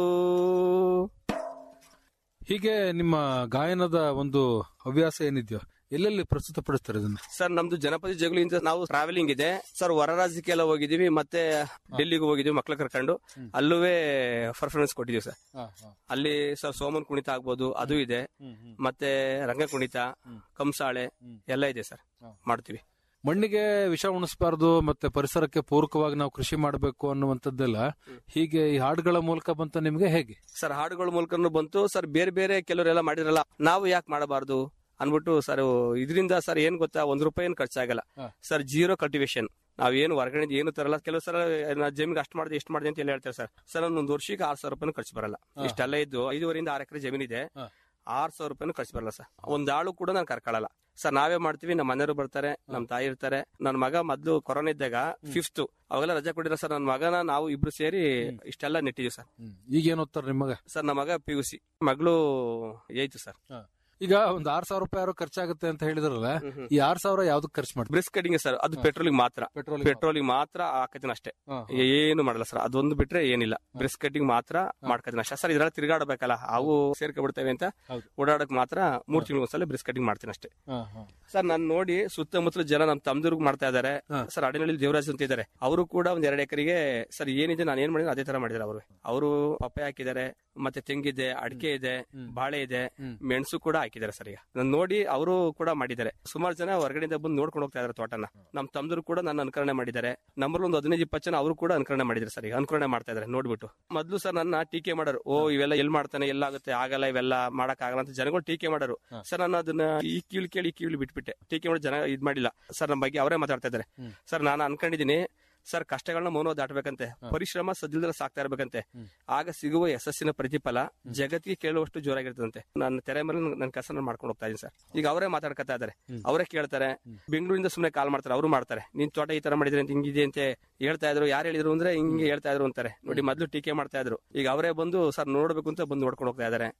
ಹೀಗೆ ನಿಮ್ಮ ಗಾಯನದ ಒಂದು ಹವ್ಯಾಸ ಏನಿದೆಯೋ ಎಲ್ಲೆಲ್ಲಿ ಪ್ರಸ್ತುತಪಡಿಸ್ತಾರೆ ಇದನ್ನ ಸರ್ ನಮ್ದು ಜನಪದ ಜಗುಲಿಂದ ನಾವು ಟ್ರಾವೆಲಿಂಗ್ ಇದೆ ಸರ್ ಹೊರ ರಾಜ್ಯಕ್ಕೆಲ್ಲ ಹೋಗಿದೀವಿ ಮತ್ತೆ ಡೆಲ್ಲಿಗೆ ಹೋಗಿದೀವಿ ಮಕ್ಳ ಕರ್ಕೊಂಡು ಅಲ್ಲೂವೇ ಪರ್ಫಾರ್ಮೆನ್ಸ್ ಕೊಟ್ಟಿದೀವಿ ಸರ್ ಅಲ್ಲಿ ಸರ್ ಸೋಮನ್ ಕುಣಿತ ಆಗ್ಬೋದು ಅದು ಇದೆ ಮತ್ತೆ ರಂಗ ಕುಣಿತ ಕಂಸಾಳೆ ಎಲ್ಲ ಇದೆ ಸರ್ ಮಾಡ್ತೀವಿ ಮಣ್ಣಿಗೆ ವಿಷ ಉಣಿಸಬಾರ್ದು ಮತ್ತೆ ಪರಿಸರಕ್ಕೆ ಪೂರಕವಾಗಿ ನಾವು ಕೃಷಿ ಮಾಡಬೇಕು ಅನ್ನುವಂಥದ್ದೆಲ್ಲ ಹೀಗೆ ಈ ಹಾಡುಗಳ ಮೂಲಕ ಬಂತ ನಿಮ್ಗೆ ಹೇಗೆ ಸರ್ ಹಾಡುಗಳ ಮೂಲಕನೂ ಬಂತು ಸರ್ ಬೇರೆ ಬೇರೆ ಕೆಲವರೆಲ್ಲ ಮಾಡಿರಲ್ಲ ನಾವು ಯಾಕೆ ಮಾಡಬಾರ್ದು ಅನ್ಬಿಟ್ಟು ಸರ್ ಇದರಿಂದ ಸರ್ ಏನ್ ಗೊತ್ತಾ ಒಂದ್ ರೂಪಾಯಿ ಏನ್ ಖರ್ಚಾಗಲ್ಲ ಸರ್ ಜೀರೋ ಕಲ್ಟಿವೇಶನ್ ನಾವೇನು ಹೊರಗಡೆ ಏನು ತರಲ್ಲ ಕೆಲವು ಸಲ ನಾ ಜಮೀನಿಗೆ ಅಷ್ಟು ಮಾಡಿದೆ ಎಷ್ಟು ಮಾಡಿದೆ ಅಂತ ಎಲ್ಲ ಹೇಳ್ತಾರೆ ಸರ್ ಸರ್ ಒಂದು ವರ್ಷಕ್ಕೆ ಆರ್ ಸಾವಿರ ರೂಪಾಯಿ ಖರ್ಚು ಬರಲ್ಲ ಇಷ್ಟೆಲ್ಲ ಇದ್ದು ಐದುವರೆಯಿಂದ ಆರು ಎಕರೆ ಜಮೀನಿದೆ ಆರ್ ಸಾವಿರ ರೂಪಾಯಿ ಖರ್ಚು ಬರಲ್ಲ ಸರ್ ಒಂದ್ ಆಳು ಕೂಡ ನಾನು ಕರ್ಕೊಳ್ಳಲ್ಲ ಸರ್ ನಾವೇ ಮಾಡ್ತೀವಿ ನಮ್ಮ ಮನೆಯವರು ಬರ್ತಾರೆ ನಮ್ಮ ತಾಯಿ ಇರ್ತಾರೆ ನನ್ನ ಮಗ ಮೊದ್ಲು ಕೊರೋನಾ ಇದ್ದಾಗ ಫಿಫ್ತ್ ಅವಾಗೆಲ್ಲ ರಜೆ ಕೊಟ್ಟಿರೋ ಸರ್ ನನ್ನ ಮಗನ ನಾವು ಇಬ್ರು ಸೇರಿ ಇಷ್ಟೆಲ್ಲ ನೆಟ್ಟಿದೀವಿ ಸರ್ ಈಗ ಏನ್ ಓದ್ತಾರೆ ನಿಮ್ಮಗ ಸರ್ ನಮ್ಮ ಮಗ ಪಿ ಯು ಸಿ ಮಗಳು ಏಯ್ತು ಸರ್ ಈಗ ಒಂದ್ ಆರ್ ಸಾವಿರ ರೂಪಾಯಿ ಖರ್ಚಾಗುತ್ತೆ ಅಂತ ಹೇಳಿದ್ರಲ್ಲ ಈ ಆರ್ ಸಾವಿರ ಯಾವ್ದಕ್ ಖರ್ಚು ಮಾಡ್ತಾರೆ ಬ್ರಿಸ್ ಕಟಿಂಗ್ ಸರ್ ಅದು ಪೆಟ್ರೋಲಿಗೆ ಮಾತ್ರ ಪೆಟ್ರೋಲ್ ಪೆಟ್ರೋಲಿಗೆ ಮಾತ್ರ ಹಾಕತೀನಿ ಅಷ್ಟೇ ಏನು ಮಾಡಲ್ಲ ಸರ್ ಅದೊಂದು ಬಿಟ್ರೆ ಏನಿಲ್ಲ ಬ್ರಿಸ್ ಕಟಿಂಗ್ ಮಾತ್ರ ಮಾಡ್ಕೋತೀನಿ ಅಷ್ಟೇ ಸರ್ ಇದ್ರಲ್ಲಿ ತಿರ್ಗಾಡಬೇಕಲ್ಲ ಅವು ಸೇರ್ಕೊಬಿಡ್ತೇವೆ ಅಂತ ಹೌದು. ಓಡಾಡಕ್ ಮಾತ್ರ ಮೂರ್ ತಿಂಗಳು ಒಂದ್ಸಲ ಬ್ರಿಸ್ ಕಟಿಂಗ್ ಮಾಡ್ತೀನಿ ಅಷ್ಟೇ ಸರ್ ನಾನು ನೋಡಿ ಸುತ್ತಮುತ್ತಲ ಜನ ನಮ್ ತಮ್ದಿರ್ಗ್ ಮಾಡ್ತಾ ಇದಾರೆ ಸರ್ ಅಡಿನಲ್ಲಿ ದೇವರಾಜ್ ಅಂತ ಇದಾರೆ ಅವರು ಕೂಡ ಒಂದ್ ಎರಡು ಎಕರೆಗೆ ಸರ್ ಏನಿದೆ ನಾನು ಏನ್ ಮಾಡಿದ್ರೆ ಅದೇ ತರ ಮಾಡಿದಾರೆ ಅವರು ಅವರು ಪಪ್ಪಾಯ ಹಾಕಿದ್ದಾರೆ ಮತ್ತೆ ತೆಂಗಿದೆ ಅಡಿಕೆ ಇದೆ ಬಾಳೆ ಇದೆ ಮೆಣಸು ಕೂಡ ಹಾಕಿದ್ದಾರೆ ಸರ್ ಈಗ ನಾನು ನೋಡಿ ಅವರು ಕೂಡ ಮಾಡಿದ್ದಾರೆ ಸುಮಾರು ಜನ ಹೊರಗಡೆಯಿಂದ ಬಂದು ನೋಡ್ಕೊಂಡು ಹೋಗ್ತಾ ಇದಾರೆ ತೋಟನ ನಮ್ ತಮ್ದರು ಕೂಡ ನನ್ನ ಅನುಕರಣೆ ಮಾಡಿದ್ದಾರೆ ನಮ್ಮಲ್ಲಿ ಒಂದು ಹದಿನೈದು ಇಪ್ಪತ್ತು ಜನ ಅವರು ಕೂಡ ಅನುಕರಣೆ ಮಾಡಿದ್ದಾರೆ ಸರ್ ಈಗ ಅನುಕರಣೆ ಮಾಡ್ತಾ ಇದಾರೆ ನೋಡ್ಬಿಟ್ಟು ಮೊದ್ಲು ಸರ್ ನನ್ನ ಟೀಕೆ ಮಾಡೋರು ಓ ಇವೆಲ್ಲ ಎಲ್ ಮಾಡ್ತಾನೆ ಎಲ್ಲಾಗುತ್ತೆ ಆಗಲ್ಲ ಇವೆಲ್ಲ ಮಾಡಕ್ ಆಗಲ್ಲ ಅಂತ ಜನಗಳು ಟೀಕೆ ಮಾಡೋರು ಸರ್ ನಾನು ಅದನ್ನ ಈ ಕಿವಿ ಕೇಳಿ ಈ ಕಿವಿ ಬಿಟ್ಬಿಟ್ಟೆ ಟೀಕೆ ಮಾಡಿ ಜನ ಇದ್ ಮಾಡಿಲ್ಲ ಸರ್ ನಮ್ಮ ಬಗ್ಗೆ ಅವರೇ ಮಾತಾಡ್ತಾ ಇದಾರೆ ಸರ್ ನಾನು ಅನ್ಕೊಂಡಿದೀನಿ ಸರ್ ಕಷ್ಟಗಳನ್ನ ಮೌನ ದಾಟಬೇಕಂತೆ ಪರಿಶ್ರಮ ಸದ್ದಿಲ್ದ್ರೆ ಸಾಕ್ತಾ ಇರ್ಬೇಕಂತೆ ಆಗ ಸಿಗುವ ಯಶಸ್ಸಿನ ಪ್ರತಿಫಲ ಜಗತ್ತಿಗೆ ಕೇಳುವಷ್ಟು ಜೋರಾಗಿರ್ತದಂತೆ ನನ್ನ ತೆರೆ ಮೇಲೆ ನನ್ನ ಕೆಲಸ ನಾನು ಮಾಡ್ಕೊಂಡು ಹೋಗ್ತಾ ಇದೀನಿ ಸರ್ ಈಗ ಅವರೇ ಮಾತಾಡ್ಕೊತಾ ಇದಾರೆ ಅವರೇ ಕೇಳ್ತಾರೆ ಬೆಂಗಳೂರಿಂದ ಸುಮ್ಮನೆ ಕಾಲ್ ಮಾಡ್ತಾರೆ ಅವರು ಮಾಡ್ತಾರೆ ನಿನ್ ತೋಟ ಈ ತರ ಮಾಡಿದ್ರೆ ಅಂತ ಹಿಂಗಿದೆ ಅಂತ ಹೇಳ್ತಾ ಇದ್ರು ಯಾರು ಹೇಳಿದ್ರು ಅಂದ್ರೆ ಹಿಂಗೆ ಹೇಳ್ತಾ ಇದ್ರು ಅಂತಾರೆ ನೋಡಿ ಮೊದ್ಲು ಟೀಕೆ ಮಾಡ್ತಾ ಇದ್ರು ಈಗ ಅವರೇ ಬಂದು ಸರ್ ನೋಡ್ಬೇಕು ಅಂತ ಬಂದು ನೋಡ್ಕೊಂಡು ಹೋಗ್ತಾ ಇದಾರೆ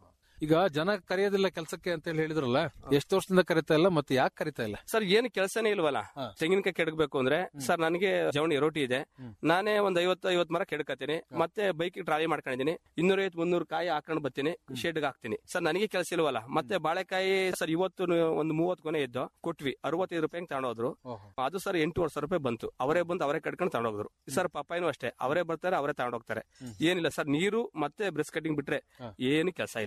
ಈಗ ಜನ ಕರೆಯೋದಿಲ್ಲ ಕೆಲಸಕ್ಕೆ ಅಂತ ಹೇಳಿ ಹೇಳಿದ್ರಲ್ಲ ಎಷ್ಟು ವರ್ಷದಿಂದ ಕರಿತಾ ಇಲ್ಲ ಮತ್ತೆ ಯಾಕೆ ಕರಿತಾ ಇಲ್ಲ ಸರ್ ಏನು ಕೆಲಸನೇ ಇಲ್ವಲ್ಲ ತೆಂಗಿನಕಾಯಿ ಕೆಡಗಬೇಕು ಅಂದ್ರೆ ಸರ್ ನನಗೆ ಜವಣಿ ರೋಟಿ ಇದೆ ನಾನೇ ಒಂದ್ ಐವತ್ತು ಐವತ್ ಮರ ಕೆಡ್ಕತೀನಿ ಮತ್ತೆ ಬೈಕ್ ಟ್ರಾಲಿ ಮಾಡ್ಕೊಂಡಿದೀನಿ ಇನ್ನೂರೈವತ್ ಮುನ್ನೂರು ಕಾಯಿ ಹಾಕೊಂಡು ಬರ್ತೀನಿ ಶೆಡ್ಗೆ ಹಾಕ್ತೀನಿ ಸರ್ ನನಗೆ ಕೆಲಸ ಇಲ್ವಲ್ಲ ಮತ್ತೆ ಬಾಳೆಕಾಯಿ ಸರ್ ಇವತ್ತು ಒಂದು ಮೂವತ್ ಕೊನೆ ಇದ್ದು ಕೊಟ್ವಿ ಅರವತ್ತೈದು ರೂಪಾಯಿ ತಗೊಂಡೋದ್ರು ಅದು ಸರ್ ಎಂಟೂವರೆ ಸಾವಿರ ರೂಪಾಯಿ ಬಂತು ಅವರೇ ಬಂದು ಅವರೇ ಕಟ್ಕೊಂಡು ತಗೊಂಡೋದ್ರು ಸರ್ ಪಪ್ಪಾಯಿನೂ ಅಷ್ಟೇ ಅವರೇ ಬರ್ತಾರೆ ಅವರೇ ತಗೊಂಡೋಗ್ತಾರೆ ಏನಿಲ್ಲ ಸರ್ ನೀರು ಮತ್ತೆ ಬ್ರೆಸ್ ಕಟಿಂಗ್ ಬಿಟ್ರೆ ಏನು ಕೆಲಸ ಇಲ್ಲ ಸರ್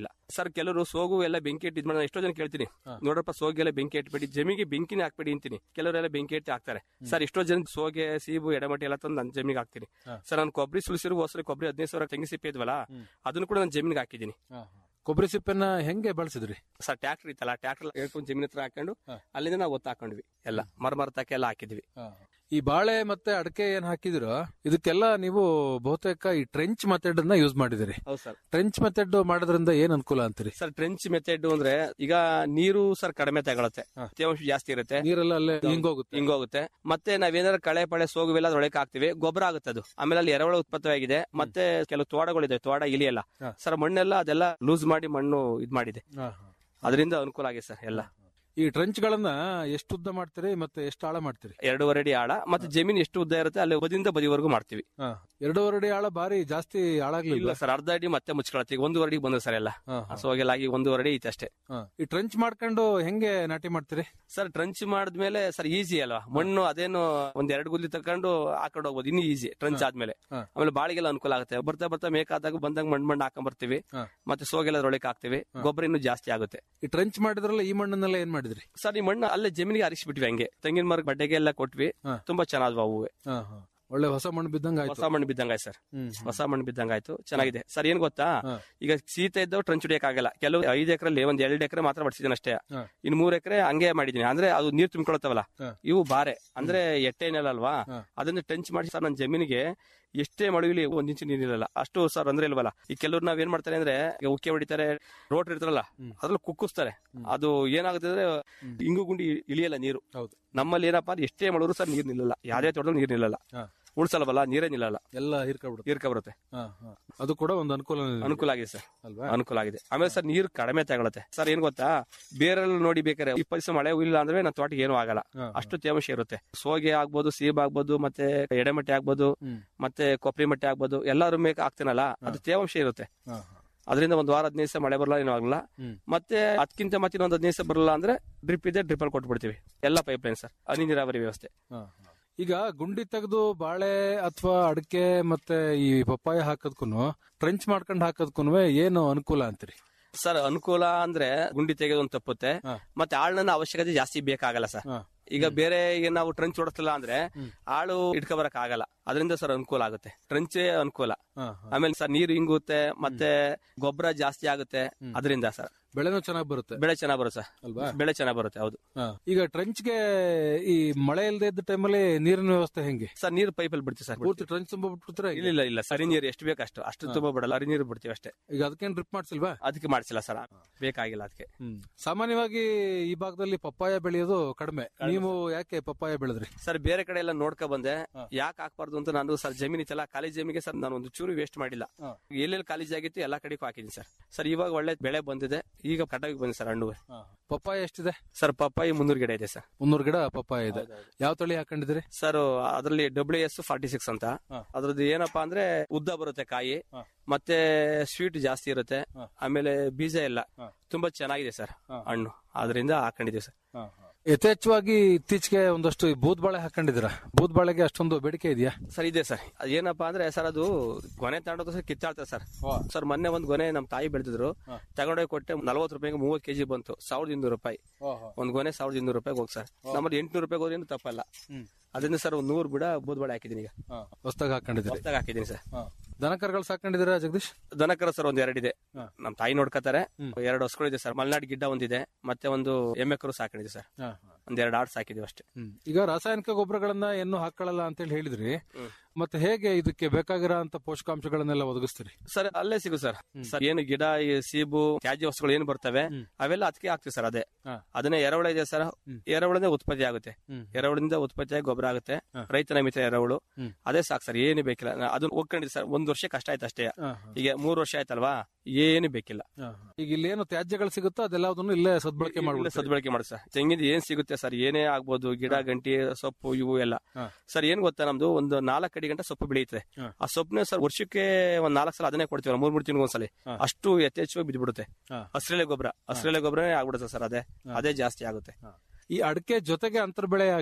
ಸರ್ ಕೆಲವರು ಸೋಗು ಎಲ್ಲ ಬೆಂಕಿ ಇಟ್ಟು ಇದ್ ಮಾಡೋದು ಎಷ್ಟೋ ಜನ ಕೇಳ್ತೀನಿ ನೋಡ್ರಪ್ಪ ಸೋಗೆಲ್ಲ ಬೆಂಕಿ ಇಟ್ಬಿಡಿ ಜಮಿಗೆ ಬೆಂಕಿನೇ ಹಾಕ್ಬೇಡಿ ಅಂತೀನಿ ಕೆಲವರೆಲ್ಲ ಬೆಂಕಿ ಇಟ್ಟು ಹಾಕ್ತಾರೆ ಸರ್ ಎಷ್ಟೋ ಜನ ಸೋಗೆ ಸೀಬು ಎಡಮಟಿ ಎಲ್ಲ ತಂದು ನನ್ನ ಜಮೀನಿಗೆ ಹಾಕ್ತೀನಿ ಸರ್ ನಾನು ಕೊಬ್ಬರಿ ಸುಳಿಸಿರು ಹೋಸರಿ ಕೊಬ್ಬರಿ ಹದಿನೈದು ಸಾವಿರ ತೆಂಗಿ ಸಿಪ್ಪೆ ಇದ್ವಲ್ಲ ಅದನ್ನು ಕೂಡ ನಾನು ಜಮೀನಿಗೆ ಹಾಕಿದ್ದೀನಿ ಕೊಬ್ಬರಿ ಸಿಪ್ಪೆನ ಹೆಂಗೆ ಬಳಸಿದ್ರಿ ಸರ್ ಟ್ಯಾಕ್ಟರ್ ಇತ್ತಲ್ಲ ಟ್ಯಾಕ್ಟರ್ ಹೇಳ್ಕೊಂಡು ಜಮೀನ್ ಹತ್ರ ಹಾಕೊಂಡು ಅಲ್ಲಿಂದ ನಾವು ಒತ್ತು ಹಾಕೊಂಡ್ವಿ ಎಲ್ಲ ಮರ ಮರತಕ್ಕೆ ಎಲ್ಲ ಹಾಕಿದ್ವಿ ಈ ಬಾಳೆ ಮತ್ತೆ ಅಡಕೆ ಏನ್ ಹಾಕಿದಿರೋ ಇದಕ್ಕೆಲ್ಲ ನೀವು ಬಹುತೇಕ ಈ ಟ್ರೆಂಚ್ ಮೆಥಡ್ ಅನ್ನ ಯೂಸ್ ಮಾಡಿದಿರಿ ಹೌದು ಸರ್ ಟ್ರೆಂಚ್ ಮೆಥಡ್ ಮಾಡೋದ್ರಿಂದ ಏನ್ ಅನುಕೂಲ ಅಂತೀರಿ ಸರ್ ಟ್ರೆಂಚ್ ಮೆಥಡ್ ಅಂದ್ರೆ ಈಗ ನೀರು ಸರ್ ಕಡಿಮೆ ತಗೊಳುತ್ತೆ ತೇವಾಂಶ ಜಾಸ್ತಿ ಇರುತ್ತೆ ನೀರೆಲ್ಲ ಅಲ್ಲೇ ಹಿಂಗೋಗುತ್ತೆ ಹಿಂಗೋಗುತ್ತೆ ಮತ್ತೆ ನಾವೇನಾದ್ರು ಕಳೆ ಪಳೆ ಸೋಗುವೆಲ್ಲ ಅದ್ರೊಳಗೆ ಹಾಕ್ತಿವಿ ಗೊಬ್ಬರ ಆಗುತ್ತೆ ಅದು ಆಮೇಲೆ ಅಲ್ಲಿ ಎರೆಹುಳ ಉತ್ಪತ್ತಿಯಾಗಿದೆ ಮತ್ತೆ ಕೆಲವು ತೋಡಗಳಿದೆ ತೋಡ ಇಲಿಯಲ್ಲ ಸರ್ ಮಣ್ಣೆಲ್ಲ ಅದೆಲ್ಲ ಲೂಸ್ ಮಾಡಿ ಮಣ್ಣು ಇದ್ ಮಾಡಿದೆ ಅದರಿಂದ ಅನುಕೂಲ ಆಗಿದೆ ಸರ್ ಎಲ್ಲ ಈ ಟ್ರೆಂಚ್ ಗಳನ್ನ ಎಷ್ಟು ಉದ್ದ ಮಾಡ್ತೀರಿ ಮತ್ತೆ ಎಷ್ಟು ಆಳ ಮಾಡ್ತೀರಿ ಎರಡೂವರೆ ಅಡಿ ಆಳ ಮತ್ತೆ ಜಮೀನು ಎಷ್ಟು ಉದ್ದ ಇರುತ್ತೆ ಅಲ್ಲಿ ಬದಿಯಿಂದ ಬದಿವರೆಗೂ ಮಾಡ್ತೀವಿ ಎರಡೂವರೆ ಅಡಿ ಆಳ ಬಾರಿ ಜಾಸ್ತಿ ಆಳಾಗ್ಲಿಲ್ಲ ಇಲ್ಲ ಸರ್ ಅರ್ಧ ಅಡಿ ಮತ್ತೆ ಮುಚ್ಕೊಳತ್ತೀವಿ ಒಂದೂವರೆ ಅಡಿ ಬಂದ ಸರ್ ಎಲ್ಲ ಸೋಗೆಲಾಗಿ ಒಂದೂವರೆ ಅಡಿ ಐತೆ ಅಷ್ಟೇ ಈ ಟ್ರೆಂಚ್ ಮಾಡ್ಕೊಂಡು ಹೆಂಗೆ ನಾಟಿ ಮಾಡ್ತೀರಿ ಸರ್ ಟ್ರಂಚ್ ಮಾಡಿದ್ಮೇಲೆ ಸರ್ ಈಸಿ ಅಲ್ವಾ ಮಣ್ಣು ಅದೇನು ಒಂದ್ ಎರಡು ಗುದ್ಲಿ ತಕೊಂಡು ಹಾಕೊಂಡು ಹೋಗ್ಬೋದು ಇನ್ನು ಈಸಿ ಟ್ರಂಚ್ ಆದ್ಮೇಲೆ ಆಮೇಲೆ ಬಾಳಿಗೆಲ್ಲ ಅನುಕೂಲ ಆಗುತ್ತೆ ಬರ್ತಾ ಬರ್ತಾ ಮೇಕಾದಾಗ ಬಂದಾಗ ಮಣ್ಣು ಮಣ್ಣು ಹಾಕೊಂಡ್ ಬರ್ತೀವಿ ಮತ್ತೆ ಸೋಗೆಲ್ಲ ಅದ್ರೊಳಗೆ ಹಾಕ್ತಿವಿ ಗೊಬ್ಬರ ಇನ್ನೂ ಜಾಸ್ತಿ ಆಗುತ್ತೆ ಈ ಟ್ರೆಂಚ್ ಮಾಡಿದ್ರಲ್ಲ ಈ ಮಣ್ಣನ್ನೆಲ್ಲ ಏನ್ ಮಾಡಿದ್ರಿ ಸರ್ ಈ ಮಣ್ಣು ಅಲ್ಲೇ ಜಮೀನಿಗೆ ಹರಿಸ್ಬಿಟ್ವಿ ಹಂಗೆ ತೆಂಗಿನ ಮರ ಬಡ್ಡೆಗೆ ಎಲ್ಲ ಕೊಟ್ವಿ ತುಂಬಾ ಚೆನ್ನಾದ್ವು ಅವು ಒಳ್ಳೆ ಹೊಸ ಮಣ್ಣು ಬಿದ್ದಂಗ ಆಯ್ತು ಹೊಸ ಮಣ್ಣು ಬಿದ್ದಂಗಾಯ್ತು ಸರ್ ಹೊಸ ಮಣ್ಣು ಬಿದ್ದಂಗಾಯ್ತು ಚೆನ್ನಾಗಿದೆ ಸರ್ ಏನ್ ಗೊತ್ತಾ ಈಗ ಶೀತ ಇದ್ದವು ಟ್ರಂಚ್ ಹೊಡಿಯಕ್ಕಾಗಲ್ಲ ಕೆಲವು ಐದು ಎಕರೆ ಒಂದ್ ಎರಡು ಎಕರೆ ಮಾತ್ರ ಬಡಿಸಿದ್ದೀನಿ ಅಷ್ಟೇ ಇನ್ ಮೂರ್ ಎಕರೆ ಹಂಗೆ ಮಾಡಿದೀನಿ ಅಂದ್ರೆ ಅದು ನೀರ್ ತುಂಬಿಕೊಳತ್ತವಲ್ಲ ಇವು ಬಾರೆ ಅಂದ್ರೆ ಎಟ್ಟೆ ನೆಲ ಅಲ್ವಾ ಅದನ್ನ ಟಂಚ್ ಮಾಡಿ ಸರ್ ನನ್ನ ಜಮೀನಿಗೆ ಎಷ್ಟೇ ಮಳುವಿಲಿ ಒಂದ್ ಇಂಚು ನೀರಿರಲ್ಲ ಅಷ್ಟು ಸರ್ ಅಂದ್ರೆ ಇಲ್ವಲ್ಲ ಈ ಕೆಲವ್ರು ನಾವ್ ಏನ್ ಮಾಡ್ತಾರೆ ಅಂದ್ರೆ ಈಗ ಉಕ್ಕೆ ಹೊಡಿತಾರೆ ರೋಟ್ ಇರ್ತಾರಲ್ಲ ಅದ್ರಲ್ಲಿ ಕುಕ್ಕಿಸ್ತಾರೆ ಅದು ಏನಾಗುತ್ತೆ ಅಂದ್ರೆ ಇಂಗು ಗುಂಡಿ ಇಳಿಯಲ್ಲ ನೀರು ಹೌದು ನಮ್ಮಲ್ಲಿ ಏನಪ್ಪಾ ಅಂದ್ರೆ ಎಷ್ಟೇ ಮಾಡಿದ್ರು ಸರ್ ನೀರ್ ನಿಲ್ಲಲ್ಲ ಯಾವ್ದೇ ತೋಟದಲ್ಲಿ ನೀರ್ ನಿಲ್ಲಲ್ಲ ಉಳ್ಸಲ್ವಲ್ಲ ನೀರೇ ನಿಲ್ಲಲ್ಲ ಎಲ್ಲ ಹಿರ್ಕೊಬಿಡುತ್ತೆ ನೀರ್ ಬರುತ್ತೆ ಅದು ಕೂಡ ಒಂದು ಅನುಕೂಲ ಅನುಕೂಲ ಆಗಿದೆ ಸರ್ ಅಲ್ವಾ? ಅನುಕೂಲ ಆಗಿದೆ ಆಮೇಲೆ ಸರ್ ನೀರು ಕಡಿಮೆ ತಗೊಳುತ್ತೆ ಸರ್ ಏನ್ ಗೊತ್ತಾ ಬೇರೆಲ್ಲ ನೋಡಿ ಬೇಕಾದ್ರೆ ಇಪ್ಪತ್ತು ದಿವಸ ಮಳೆ ಇಲ್ಲ ಅಂದ್ರೆ ನನ್ನ ತೋಟಕ್ಕೆ ಏನೂ ಆಗಲ್ಲ ಅಷ್ಟು ತೇವಾಂಶ ಇರುತ್ತೆ ಸೋಗೆ ಆಗ್ಬೋದು ಸೀಬ್ ಆಗ್ಬೋದು ಮತ್ತೆ ಎಡೆಮಟ್ಟೆ ಆಗ್ಬೋದು ಮತ್ತೆ ಕೊಬ್ಬರಿ ಮಟ್ಟೆ ಆಗ್ಬೋದು ಎಲ್ಲಾರು ಮೇಕ್ ಹಾಕ್ತೀನಲ್ಲ ಅದು ತೇವಾಂಶ ಇರುತ್ತೆ ಅದರಿಂದ ಒಂದ್ ವಾರ ಹದಿನೈದು ದಿವಸ ಮಳೆ ಬರಲ್ಲ ಏನೂ ಆಗಲ್ಲ ಮತ್ತೆ ಅದಕ್ಕಿಂತ ಮತ್ತೆ ಇನ್ನೊಂದು ಹದಿನೈದು ದಿವಸ ಬರಲ್ಲ ಅಂದ್ರೆ ಡ್ರಿಪ್ ಇದೆ ಡ್ರಿಪ್ ಅಲ್ಲಿ ಕೊಟ್ಬಿಡ್ತೀವಿ ಎಲ್ಲ ಪೈಪ್ ಲೈನ್ ಸರ್ ಹನಿ ನೀರಾವರಿ ವ್ಯವಸ್ಥೆ ಈಗ ಗುಂಡಿ ತೆಗೆದು ಬಾಳೆ ಅಥವಾ ಅಡಕೆ ಮತ್ತೆ ಈ ಪಪ್ಪಾಯ ಹಾಕೋದ್ಕು ಟ್ರೆಂಚ್ ಮಾಡ್ಕೊಂಡು ಹಾಕೋದ್ಕು ಏನು ಅನುಕೂಲ ಅಂತೀರಿ ಸರ್ ಅನುಕೂಲ ಅಂದ್ರೆ ಗುಂಡಿ ತೆಗೆದು ಒಂದು ತಪ್ಪುತ್ತೆ ಮತ್ತೆ ಆಳ್ನ ಅವಶ್ಯಕತೆ ಜಾಸ್ತಿ ಬೇಕಾಗಲ್ಲ ಸರ್ ಈಗ ಬೇರೆ ಈಗ ನಾವು ಟ್ರಂಚ್ ಹೊಡಿಸ್ತಿಲ್ಲ ಅಂದ್ರೆ ಆಳು ಇಟ್ಕೊಬರಕ್ ಆಗಲ್ಲ ಅದರಿಂದ ಸರ್ ಅನುಕೂಲ ಆಗುತ್ತೆ ಟ್ರಂಚೇ ಅನುಕೂಲ ಆಮೇಲೆ ಸರ್ ನೀರು ಹಿಂಗುತ್ತೆ ಮತ್ತೆ ಗೊಬ್ಬರ ಜಾಸ್ತಿ ಆಗುತ್ತೆ ಅದರಿಂದ ಸರ್ ಬೆಳೆನೂ ಚೆನ್ನಾಗಿ ಬರುತ್ತೆ ಬೆಳೆ ಚೆನ್ನಾಗ್ ಬರುತ್ತೆ ಸರ್ ಅಲ್ವಾ? ಬೆಳೆ ಚೆನ್ನಾಗ್ ಬರುತ್ತೆ ಹೌದು ಹಾ. ಈಗ ಟ್ರೆಂಚ್ಗೆ ಈ ಮಳೆ ಇಲ್ಲದೆ ಇದ್ದ ಟೈಮಲ್ಲಿ ನೀರಿನ ವ್ಯವಸ್ಥೆ ಹೆಂಗೆ ಸರ್ ನೀರು ಪೈಪಲ್ಲಿ ಬಿಡ್ತೀವಿ ಸರ್ ಪೂರ್ತಿ ಟ್ರೆಂಚ್ ತುಂಬ ಬಿಟ್ಬಿಡ್ತಾರೆ ಇಲ್ಲ ಇಲ್ಲ ಇಲ್ಲ ಸರಿ ನೀರು ಎಷ್ಟು ಬೇಕು ಅಷ್ಟು ಅಷ್ಟು ತುಂಬ ಬಿಡಲ್ಲ ಹರಿ ನೀರು ಬಿಡ್ತೀವಿ ಅಷ್ಟೇ ಈಗ ಅದಕ್ಕೇನು ಡ್ರಿಪ್ ಮಾಡ್ಸಿಲ್ವಾ ಅದಕ್ಕೆ ಮಾಡಿಸಿಲ್ಲ ಸರ್ ಬೇಕಾಗಿಲ್ಲ ಅದಕ್ಕೆ ಸಾಮಾನ್ಯವಾಗಿ ಈ ಭಾಗದಲ್ಲಿ ಪಪ್ಪಾಯ ಬೆಳೆಯೋದು ಕಡಿಮೆ ನೀವು ಯಾಕೆ ಪಪ್ಪಾಯ ಬೆಳೆದ್ರಿ ಸರ್ ಬೇರೆ ಕಡೆ ಎಲ್ಲ ನೋಡ್ಕೊ ಬಂದೆ ಯಾಕೆ ಹಾಕ್ಬಾರ್ದು ಅಂತ ನಾನು ಸರ್ ಜಮೀನ್ ಇತ್ತಲ್ಲ ಖಾಲಿ ಜಮೀನಿಗೆ ಸರ್ ನಾನು ಒಂದು ಚೂರು ವೇಸ್ಟ್ ಮಾಡಿಲ್ಲ ಎಲ್ಲೆಲ್ಲಿ ಖಾಲಿ ಆಗಿತ್ತು ಎಲ್ಲಾ ಕಡೆಗೂ ಹಾಕಿದ್ದೀನಿ ಸರ್ ಸರ್ ಇವಾಗ ಒಳ್ಳೆ ಬೆಳೆ ಬಂದಿದೆ ಈಗ ಕಟಾವಿಗೆ ಬಂದಿದೆ ಸರ್ ಹಣ್ಣು ಪಪ್ಪಾಯ ಎಷ್ಟಿದೆ ಸರ್ ಪಪ್ಪಾಯಿ ಮುನ್ನೂರು ಗಿಡ ಇದೆ ಸರ್ ಮುನ್ನೂರು ಗಿಡ ಪಪ್ಪಾಯ ಇದೆ ಯಾವ ತಳಿ ಹಾಕೊಂಡಿದ್ರಿ ಸರ್ ಅದರಲ್ಲಿ ಡಬ್ಲ್ಯೂ ಎಸ್ ಫಾರ್ಟಿ ಸಿಕ್ಸ್ ಅಂತ ಅದ್ರದ್ದು ಏನಪ್ಪಾ ಅಂದ್ರೆ ಉದ್ದ ಬರುತ್ತೆ ಕಾಯಿ ಮತ್ತೆ ಸ್ವೀಟ್ ಜಾಸ್ತಿ ಇರುತ್ತೆ ಆಮೇಲೆ ಬೀಜ ಎಲ್ಲ ತುಂಬಾ ಚೆನ್ನಾಗಿದೆ ಸರ್ ಹಣ್ಣು ಅದರಿಂದ ಹಾಕೊಂಡಿದೀವಿ ಸರ್ ಯಥೇಚ್ಛವಾಗಿ ಇತ್ತೀಚೆಗೆ ಒಂದಷ್ಟು ಈ ಬೂದ್ ಬಾಳೆ ಹಾಕೊಂಡಿದ್ದೀರಾ ಬೂದ್ ಬಾಳೆಗೆ ಅಷ್ಟೊಂದು ಬೇಡಿಕೆ ಇದೆಯಾ ಸರ್ ಇದೆ ಸರ್ ಏನಪ್ಪಾ ಅಂದ್ರೆ ಸರ್ ಅದು ಗೊನೆ ತಗೊಂಡೋದ ಸರ್ ಕಿತ್ತಾಡ್ತಾರೆ ಸರ್ ಸರ್ ಮೊನ್ನೆ ಒಂದ್ ಗೊನೆ ನಮ್ ತಾಯಿ ಬೆಳೆದಿದ್ರು ತಗೊಂಡೋಗಿ ಕೊಟ್ಟೆ ನಲ್ವತ್ತು ರೂಪಾಯಿಗೆ ಮೂವತ್ತು ಕೆಜಿ ಬಂತು ಸಾವಿರದ ಇನ್ನೂರು ರೂಪಾಯಿ ಒಂದ್ ಗೊನೆ ಸಾವಿರದ ಇನ್ನೂರು ರೂಪಾಯಿಗೆ ಹೋಗಿ ಸರ್ ನಮ್ಮಲ್ಲಿ ಎಂಟ್ನೂರು ರೂಪಾಯಿಗೆ ಹೋದ್ರೇನು ತಪ್ಪಲ್ಲ ಅದರಿಂದ ಸರ್ ಒಂದ್ ನೂರು ಬಿಡ ಬೂದ್ಬಾಳೆ ಹಾಕಿದೀನಿ ಈಗ ಹೊಸ್ದಾಗಿ ಹಾಕೊಂಡಿದ್ದೀರಿ ಹೊಸ್ದಾಗಿ ಹಾಕಿದೀನಿ ಸರ್ ದನಕರುಗಳು ಸಾಕೊಂಡಿದ್ದೀರಾ ಜಗದೀಶ್ ದನಕರ ಸರ್ ಒಂದ್ ಎರಡಿದೆ ನಮ್ ತಾಯಿ ನೋಡ್ಕತಾರೆ ಎರಡು ಹಸುಗಳಿದೆ ಸರ್ ಮಲೆನಾಡು ಗಿಡ್ಡ ಒಂದಿದೆ ಮತ್ತೆ ಒಂದು ಎಮ್ಮೆ ಕರು ಸಾಕೊಂಡಿದೆ ಸರ್ ಒಂದ್ ಎರಡು ಆಡ್ ಸಾಕಿದೀವಿ ಅಷ್ಟೇ ಈಗ ರಾಸಾಯನಿಕ ಗೊಬ್ಬರಗಳನ್ನ ಏನು ಹಾಕೊಳ್ಳಲ್ಲ ಅಂತ ಹೇಳಿ ಹೇಳಿದ್ರಿ ಮತ್ತೆ ಹೇಗೆ ಇದಕ್ಕೆ ಬೇಕಾಗಿರೋ ಅಂತ ಪೋಷಕಾಂಶಗಳನ್ನೆಲ್ಲ ಒದಗಿಸ್ತೀರಿ ಸರ್ ಅಲ್ಲೇ ಸಿಗು ಸರ್ ಸರ್ ಏನು ಗಿಡ ಈ ಸೀಬು ತ್ಯಾಜ್ಯ ವಸ್ತುಗಳು ಏನು ಬರ್ತವೆ ಅವೆಲ್ಲ ಅದಕ್ಕೆ ಹಾಕ್ತಿವಿ ಸರ್ ಅದೇ ಅದನ್ನೇ ಎರೆಹುಳ ಇದೆ ಸರ್ ಎರೆಹುಳದಿಂದ ಉತ್ಪತ್ತಿ ಆಗುತ್ತೆ ಎರೆಹುಳದಿಂದ ಉತ್ಪತ್ತಿಯಾಗಿ ಗೊಬ್ಬರ ಆಗುತ್ತೆ ರೈತನ ಮಿತ್ರ ಎರೆಹುಳು ಅದೇ ಸಾಕು ಸರ್ ಏನು ಬೇಕಿಲ್ಲ ನಾ ಅದನ್ನ ಹೋಗ್ಕೊಂಡಿದ್ದೆ ಸರ್ ಒಂದ್ ವರ್ಷ ಕಷ್ಟ ಆಯ್ತು ಅಷ್ಟೇ ಈಗ ಮೂರ್ ವರ್ಷ ಆಯ್ತಲ್ವಾ ಏನು ಬೇಕಿಲ್ಲ ಈಗ ಇಲ್ಲಿ ಏನು ತ್ಯಾಜ್ಯಗಳು ಸಿಗುತ್ತೋ ಅದೆಲ್ಲದನ್ನು ಇಲ್ಲೇ ಸದ್ಬಳಕೆ ಇಲ್ಲೇ ಮಾಡ್ಬಿಡ್ತಾರೆ ಸದ್ಬಳಕೆ ಮಾಡಿ ಸರ್ ತೆಂಗಿನ ಏನ್ ಸಿಗುತ್ತೆ ಸರ್ ಏನೇ ಆಗ್ಬೋದು ಗಿಡ ಗಂಟಿ ಸೊಪ್ಪು ಇವು ಎಲ್ಲ ಸರ್ ಏನ್ ಗೊತ್ತಾ ನಮ್ದು ಒಂದು ನಾಲ್ಕು ಅಡಿ ಗಂಟೆ ಸೊಪ್ಪು ಬೆಳೆಯುತ್ತೆ ಆ ಸೊಪ್ಪನ್ನ ಸರ್ ವರ್ಷಕ್ಕೆ ಒಂದ್ ನಾಲ್ಕು ಸಲ ಅದನ್ನೇ ಕೊಡ್ತೀವಿ ಮೂರ್ ಮೂರ್ ತಿಂಗಳು ಒಂದ್ಸಲಿ ಅಷ್ಟು ಯಥೇಚ್ಛವಾಗಿ ಬಿದ್ಬಿಡುತ್ತೆ ಹಸಿರೆಲೆ ಗೊಬ್ಬರ ಹಸಿರೆಲೆ ಗೊಬ್ಬರನೇ ಆಗ್ಬಿಡುತ್ತೆ ಸರ್ ಅದೇ ಅದೇ ಜಾಸ್ತಿ ಆಗುತ್ತೆ ಈ ಅಡಕೆ ಜೊತೆಗೆ ಅಂತರ್ ಬೆಳೆಯಾಗಿ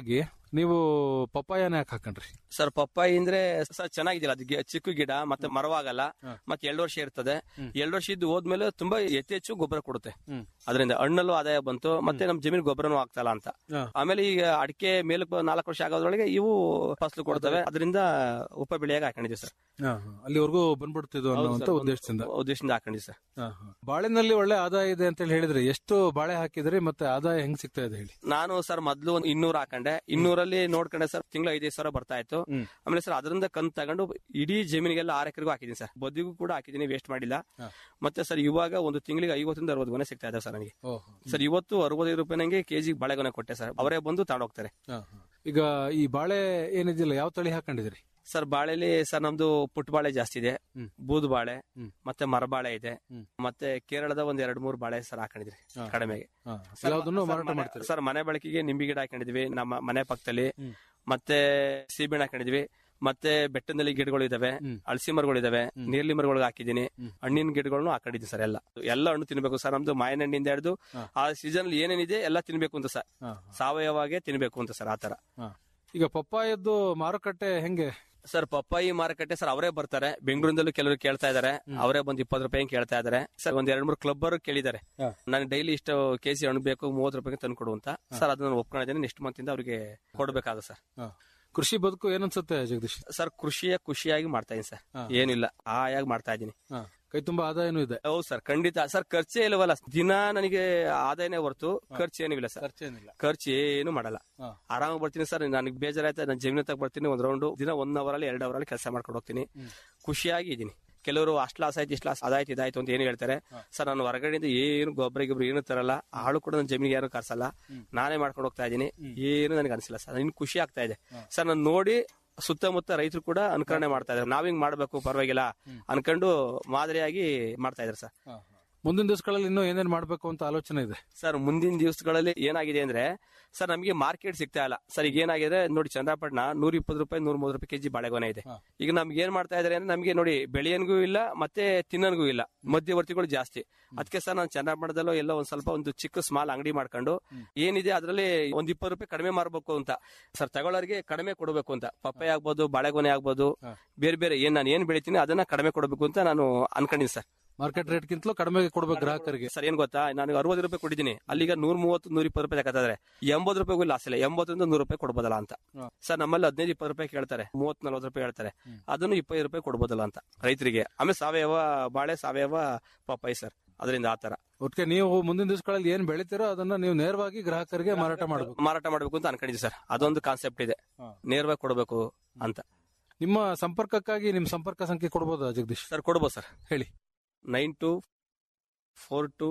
ನೀವು ಪಪ್ಪಾಯನ ಯಾಕೆ ಹಾಕೊಂಡ್ರಿ ಸರ್ ಪಪ್ಪಾಯಿ ಅಂದ್ರೆ ಸರ್ ಚೆನ್ನಾಗಿದಿಲ್ಲ ಅದು ಗಿ- ಚಿಕ್ಕ ಗಿಡ ಮತ್ತೆ ಮರವಾಗಲ್ಲ ಹ. ಮತ್ತೆ ಎರಡು ವರ್ಷ ಇರ್ತದೆ ಹ್ಮ್. ಎರಡು ವರ್ಷ ಇದ್ದು ಹೋದ್ಮೇಲೆ ತುಂಬಾ ಹೆಚ್ಚು ಹೆಚ್ಚು ಗೊಬ್ಬರ ಕೊಡುತ್ತೆ ಹ್ಮ್. ಅದರಿಂದ ಹಣ್ಣಲ್ಲೂ ಆದಾಯ ಬಂತು ಮತ್ತೆ ನಮ್ ಜಮೀನ್ ಗೊಬ್ಬರನೂ ಆಗ್ತಲ್ಲ ಅಂತ ಹ. ಆಮೇಲೆ ಈಗ ಅಡಿಕೆ ಮೇಲಕ್ಕೆ ನಾಲ್ಕು ವರ್ಷ ಆಗೋದ್ರೊಳಗೆ ಇವು ಫಸಲು ಕೊಡ್ತವೆ ಅದರಿಂದ ಉಪ ಬೆಳೆಯಾಗಿ ಹಾಕೊಂಡಿದ್ದೀವಿ ಸರ್ ಅಲ್ಲಿವರೆಗೂ ಬಂದ್ಬಿಡ್ತಿದ್ವು ಹೌದು ಅನ್ನುವಂತ ಸರ್, ಉದ್ದೇಶದಿಂದ ಉದ್ದೇಶದಿಂದ ಹಾಕೊಂಡಿದ್ದೀವಿ ಸರ್ ಹಾ, ಹಾ. ಬಾಳೆನಲ್ಲಿ ಒಳ್ಳೆ ಆದಾಯ ಇದೆ ಅಂತ ಹೇಳಿ ಹೇಳಿದ್ರೆ ಎಷ್ಟು ಬಾಳೆ ಹಾಕಿದ್ರಿ ಮತ್ತೆ ಆದಾಯ ಹೆಂಗ್ ಸಿಗ್ತಾ ಇದೆ ಹೇಳಿ ನಾನು ಸರ್ ಮೊದ್ಲು ಒಂದು ಇನ್ನೂರು ಹಾಕೊಂಡೆ ಇನ್ನೂರಲ್ಲಿ ನೋಡ್ಕೊಂಡೆ ಸರ್ ತಿಂಗಳು ಐದೈದು ಸಾವಿರ ಬರ್ತಾ ಇತ್ತು ಹ್ಮ್. ಆಮೇಲೆ ಸರ್ ಅದರಿಂದ ಕಂತ್ ತಗೊಂಡು ಇಡೀ ಜಮೀನಿಗೆಲ್ಲ ಆರು ಎಕರೆಗೂ ಹಾಕಿದ್ದೀನಿ ಸರ್ ಬದಿಗೂ ಕೂಡ ಹಾಕಿದ್ದೀನಿ ವೇಸ್ಟ್ ಮಾಡಿಲ್ಲ ಹಾ. ಮತ್ತೆ ಸರ್ ಇವಾಗ ಒಂದು ತಿಂಗಳಿಗೆ ಐವತ್ತರಿಂದ ಅರವತ್ತು ಗೊನೆ ಸಿಗ್ತಾ ಇದೆ ಸರ್ ನನಗೆ ಸರ್ ಇವತ್ತು ಅರವತ್ತೈದು ರೂಪಾಯಿ ನಂಗೆ ಕೆಜಿ ಬಾಳೆಗೊನೆ ಕೊಟ್ಟೆ ಸರ್ ಅವರೇ ಬಂದು ತಗೊಂಡೋಗ್ತಾರೆ ಈಗ ಈ ಬಾಳೆ ಏನಿದೆಯಲ್ಲ ಯಾವ ತಳಿ ಹಾಕೊಂಡಿದ್ರಿ ಸರ್ ಬಾಳೆಲಿ ಸರ್ ನಮ್ದು ಪುಟ್ಟ ಬಾಳೆ ಜಾಸ್ತಿ ಇದೆ ಹ್ಮ್. ಬೂದ್ ಬಾಳೆ ಹ್ಮ್. ಮತ್ತೆ ಮರಬಾಳೆ ಇದೆ ಹ್ಮ್. ಮತ್ತೆ ಕೇರಳದ ಒಂದ್ ಎರಡ್ ಮೂರು ಬಾಳೆ ಸರ್ ಹಾಕೊಂಡಿದ್ರಿ ಹಾ. ಕಡಿಮೆಗೆ ಹಾ. ಸರ್, ಯಾವ್ದನ್ನು ಸರ್, ಮಾರಾಟ ಮನೆ- ಮಾಡ್ತೀರಿ ಸರ್ ಮನೆ ಬಳಕೆಗೆ ನಿಂಬೆ ಗಿಡ ಹಾಕೊಂಡಿದ್ವಿ ನಮ್ಮ ಮನೆ ಪಕ್ಕದಲ್ಲಿ ಹ್ಮ್. ಮತ್ತೆ ಸೀಬೆಹಣ್ಣು ಹಾಕೊಂಡಿದ್ವಿ ಮತ್ತೆ ಬೆಟ್ಟದಲ್ಲಿ ಗಿಡಗಳು ಇದಾವೆ ಹ್ಮ್. ಹಳಸಿ ಮರಗಳು ಇದಾವೆ ಹ್ಮ್. ನೀರ್ಲಿ ಮರಗಳು ಹಾಕಿದೀನಿ ಹ್ಮ್. ಹಣ್ಣಿನ ಗಿಡಗಳನ್ನು ಹಾಕೊಂಡಿದ್ವಿ ಸರ್ ಎಲ್ಲ ಎಲ್ಲ ಹಣ್ಣು ತಿನ್ಬೇಕು ಸರ್ ನಮ್ದು ಮಾವಿನ ಹಣ್ಣಿಂದ ಹಿಡಿದು ಹಾ. ಆ ಸೀಸನ್ ಅಲ್ಲಿ ಏನೇನಿದೆ ಎಲ್ಲ ತಿನ್ಬೇಕು ಅಂತ ಸರ್ ಹಾ, ಸಾವಯವಾಗೆ ತಿನ್ಬೇಕು ಅಂತ ಸರ್ ಆತರ ಹಾ. ಈಗ ಪಪ್ಪಾಯದ್ದು ಮಾರುಕಟ್ಟೆ ಹೆಂಗೆ ಸರ್ ಪಪ್ಪಾಯಿ ಮಾರುಕಟ್ಟೆ ಸರ್ ಅವರೇ ಬರ್ತಾರೆ ಬೆಂಗಳೂರಿಂದಲೂ ಕೆಲವರು ಕೇಳ್ತಾ ಇದಾರೆ ಅವರೇ ಬಂದು ಇಪ್ಪತ್ತು ರೂಪಾಯಿ ಕೇಳ್ತಾ ಇದಾರೆ ಸರ್ ಒಂದ್ ಎರಡ್ ಮೂರು ಕ್ಲಬ್ಬರ್ ಕೇಳಿದ್ದಾರೆ ಹಾ. ನನಗೆ ಡೈಲಿ ಇಷ್ಟು ಕೆಜಿ ಹಣ್ಣು ಬೇಕು ಮೂವತ್ತು ರೂಪಾಯಿಗೆ ತಂದು ಕೊಡು ಅಂತ ಸರ್ ಅದನ್ನ ಒಪ್ಕೊಂಡಿದ್ದೀನಿ ನೆಕ್ಸ್ಟ್ ಮಂತ್ ಇಂದ ಅವ್ರಿಗೆ ಕೊಡ್ಬೇಕಾಗ ಸರ್ ಕೃಷಿ ಬದುಕು ಏನನ್ಸುತ್ತೆ ಜಗದೀಶ್ ಸರ್ ಕೃಷಿಯ ಖುಷಿಯಾಗಿ ಮಾಡ್ತಾ ಇದೀನಿ ಸರ್ ಹಾ. ಏನಿಲ್ಲ ಆಯಾಗಿ ಮಾಡ್ತಾ ಇದ್ದೀನಿ ಹಾ. ಕೈ ತುಂಬಾ ಆದಾಯನೂ ಇದೆ ಹೌದು ಸರ್ ಖಂಡಿತ ಸರ್ ಖರ್ಚೇ ಇಲ್ವಲ್ಲ ದಿನ ನನಗೆ ಆದಾಯನೇ ಹೊರತು ಖರ್ಚು ಏನಿಲ್ಲ ಸರ್ ಖರ್ಚೇನಿಲ್ಲ ಖರ್ಚು ಏನು ಮಾಡಲ್ಲ ಹಾ. ಆರಾಮಾಗಿ ಬರ್ತೀನಿ ಸರ್ ನನಗೆ ಬೇಜಾರಾಯ್ತು ನಾನು ಜಮೀನು ತಗ ಬರ್ತೀನಿ ಒಂದ್ ರೌಂಡ್ ದಿನ ಒನ್ ಅವರ್ ಅಲ್ಲಿ ಎರಡು ಅವರ್ ಅಲ್ಲಿ ಕೆಲಸ ಮಾಡ್ಕೊಂಡು ಹೋಗ್ತೀನಿ ಖುಷಿಯಾಗಿ ಇದೀನಿ ಕೆಲವರು ಅಷ್ಟು ಲಾಸ್ ಆಯ್ತು ಇಷ್ಟು ಲಾಸ್ ಅದಾಯ್ತು ಇದಾಯ್ತು ಅಂತ ಏನು ಹೇಳ್ತಾರೆ ಸರ್ ನಾನು ಹೊರಗಡೆಯಿಂದ ಏನು ಗೊಬ್ಬರ ಗಿಬ್ಬರ ಏನು ತರಲ್ಲ ಆಳು ಕೂಡ ನನ್ನ ಜಮೀನಿಗೆ ಯಾರು ಕರ್ಸಲ್ಲ ನಾನೇ ಮಾಡ್ಕೊಂಡು ಹೋಗ್ತಾ ಇದ್ದೀನಿ ಏನು ನನಗೆ ಅನಿಸಿಲ್ಲ ಸರ್ ಇನ್ನು ಖುಷಿ ಆಗ್ತಾ ಇದೆ ಸರ್ ನಾನು ನೋಡಿ ಸುತ್ತಮುತ್ತ ರೈತರು ಕೂಡ ಅನುಕರಣೆ ಮಾಡ್ತಾ ಇದ್ದಾರೆ ನಾವ್ ಹಿಂಗ್ ಮಾಡ್ಬೇಕು ಪರವಾಗಿಲ್ಲ ಅನ್ಕೊಂಡು ಮಾದರಿಯಾಗಿ ಮಾಡ್ತಾ ಇದ್ದಾರೆ ಸರ್ ಮುಂದಿನ ದಿವಸಗಳಲ್ಲಿ ಇನ್ನೂ ಏನೇನ್ ಮಾಡ್ಬೇಕು ಅಂತ ಆಲೋಚನೆ ಇದೆ ಸರ್ ಮುಂದಿನ ದಿವಸಗಳಲ್ಲಿ ಏನಾಗಿದೆ ಅಂದ್ರೆ ಸರ್ ನಮಗೆ ಮಾರ್ಕೆಟ್ ಸಿಗ್ತಾ ಇಲ್ಲ ಸರ್ ಈಗ ಏನಾಗಿದೆ ನೋಡಿ ಚಂದ್ರಪಟ್ಟಣ ನೂರ ಇಪ್ಪತ್ತು ರೂಪಾಯಿ ನೂರ ಮೂವತ್ತು ರೂಪಾಯಿ ಕೆಜಿ ಬಾಳೆಗೊನೆ ಇದೆ ಹಾ. ಈಗ ನಮ್ಗೆ ಏನ್ ಮಾಡ್ತಾ ಇದಾರೆ ಅಂದ್ರೆ ನಮಗೆ ನೋಡಿ ಬೆಳೆಯನ್ಗೂ ಇಲ್ಲ ಮತ್ತೆ ತಿನ್ನನ್ಗೂ ಇಲ್ಲ ಮಧ್ಯವರ್ತಿಗಳು ಜಾಸ್ತಿ ಅದಕ್ಕೆ ಸರ್ ನಾನು ಚಂದ್ರಪಟ್ಟಣದಲ್ಲೂ ಎಲ್ಲ ಒಂದ್ ಸ್ವಲ್ಪ ಒಂದು ಚಿಕ್ಕ ಸ್ಮಾಲ್ ಅಂಗಡಿ ಮಾಡ್ಕೊಂಡು ಏನಿದೆ ಅದರಲ್ಲಿ ಒಂದ್ ಇಪ್ಪತ್ತು ರೂಪಾಯಿ ಕಡಿಮೆ ಮಾರಬೇಕು ಅಂತ ಸರ್ ತಗೊಳ್ಳೋರಿಗೆ ಕಡಿಮೆ ಕೊಡಬೇಕು ಅಂತ ಪಪ್ಪಾಯ ಆಗ್ಬೋದು ಬಾಳೆಗೊನೆ ಆಗ್ಬೋದು ಹಾ. ಬೇರೆ ಬೇರೆ ಏನ್ ನಾನು ಏನ್ ಬೆಳಿತೀನಿ ಅದನ್ನ ಕಡಿಮೆ ಕೊಡಬೇಕು ಅಂತ ನಾನು ಅನ್ಕೊಂಡಿದ್ದೀನಿ ಸರ್ ಮಾರ್ಕೆಟ್ ರೇಟ್ಗಿಂತಲೂ ಕಡಿಮೆ ಕೊಡ್ಬೇಕು ಗ್ರಾಹಕರಿಗೆ ಸರ್ ಏನ್ ಗೊತ್ತಾ ನಾನು ಅರವತ್ತು ರೂಪಾಯಿ ಕೊಟ್ಟಿದ್ದೀನಿ ಅಲ್ಲಿಗ ನೂರ ಮೂವತ್ತು ನೂರ ಇಪ್ಪತ್ತು ರೂಪಾಯಿ ತಗೋತಾರೆ ಎಂಬತ್ತು ರೂಪಾಯಿಗೂ ಲಾಸ್ ಇಲ್ಲ ಎಂಬತ್ತರಿಂದ ನೂರು ರೂಪಾಯಿ ಕೊಡ್ಬೋದಲ್ಲ ಅಂತ ಹಾ. ಸರ್ ನಮ್ಮಲ್ಲಿ ಹದಿನೈದು ಇಪ್ಪತ್ತು ರೂಪಾಯಿ ಕೇಳ್ತಾರೆ ಮೂವತ್ ನಲ್ವತ್ತು ರೂಪಾಯಿ ಹೇಳ್ತಾರೆ ಅದನ್ನು ಇಪ್ಪತ್ತೈದು ರೂಪಾಯಿ ಕೊಡ್ಬೋದಲ್ಲ ಅಂತ ರೈತರಿಗೆ ಆಮೇಲೆ ಸಾವಯವ ಬಾಳೆ ಸಾವಯವ ಪಪ್ಪಾಯಿ ಸರ್ ಅದರಿಂದ ಆತರ ಒಟ್ಟಿಗೆ ನೀವು ಮುಂದಿನ ದಿವಸಗಳಲ್ಲಿ ಏನ್ ಬೆಳಿತೀರೋ ಅದನ್ನ ನೀವು ನೇರವಾಗಿ ಗ್ರಾಹಕರಿಗೆ ಮಾರಾಟ ಮಾಡಬೇಕು ಮಾರಾಟ ಮಾಡಬೇಕು ಅಂತ ಅನ್ಕೊಂಡಿದ್ದೀವಿ ಸರ್ ಅದೊಂದು ಕಾನ್ಸೆಪ್ಟ್ ಇದೆ ಹಾ. ನೇರವಾಗಿ ಕೊಡಬೇಕು ಅಂತ ನಿಮ್ಮ ಸಂಪರ್ಕಕ್ಕಾಗಿ ನಿಮ್ ಸಂಪರ್ಕ ಸಂಖ್ಯೆ ಕೊಡ್ಬೋದಾ ಜಗದೀಶ್ ಸರ್ ಕೊಡ್ಬೋದು ಸರ್ ಹೇಳಿ nine two four two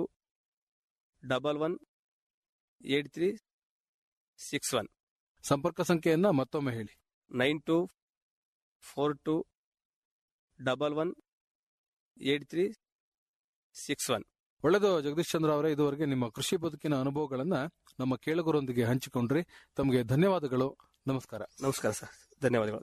double one eight three six one ಸಂಪರ್ಕ ಸಂಖ್ಯೆಯನ್ನ ಮತ್ತೊಮ್ಮೆ ಹೇಳಿ nine two four two double one eight three six one ಒಳ್ಳೆದು ಜಗದೀಶ್ ಚಂದ್ರ ಅವರೇ ಇದುವರೆಗೆ ನಿಮ್ಮ ಕೃಷಿ ಬದುಕಿನ ಅನುಭವಗಳನ್ನ ನಮ್ಮ ಕೇಳುಗರೊಂದಿಗೆ ಹಂಚಿಕೊಂಡ್ರಿ ತಮಗೆ ಧನ್ಯವಾದಗಳು ನಮಸ್ಕಾರ ನಮಸ್ಕಾರ ಸರ್ ಧನ್ಯವಾದಗಳು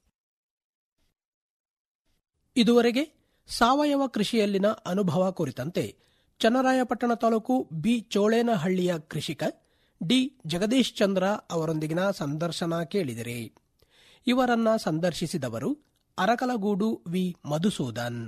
ಇದುವರೆಗೆ ಸಾವಯವ ಕೃಷಿಯಲ್ಲಿನ ಅನುಭವ ಕುರಿತಂತೆ ಚನ್ನರಾಯಪಟ್ಟಣ ತಾಲೂಕು ಬಿ ಚೋಳೇನಹಳ್ಳಿಯ ಕೃಷಿಕ ಡಿ ಜಗದೀಶ್ ಚಂದ್ರ ಅವರೊಂದಿಗಿನ ಸಂದರ್ಶನ ಕೇಳಿದಿರಿ ಇವರನ್ನ ಸಂದರ್ಶಿಸಿದವರು ಅರಕಲಗೂಡು ವಿ ಮಧುಸೂದನ್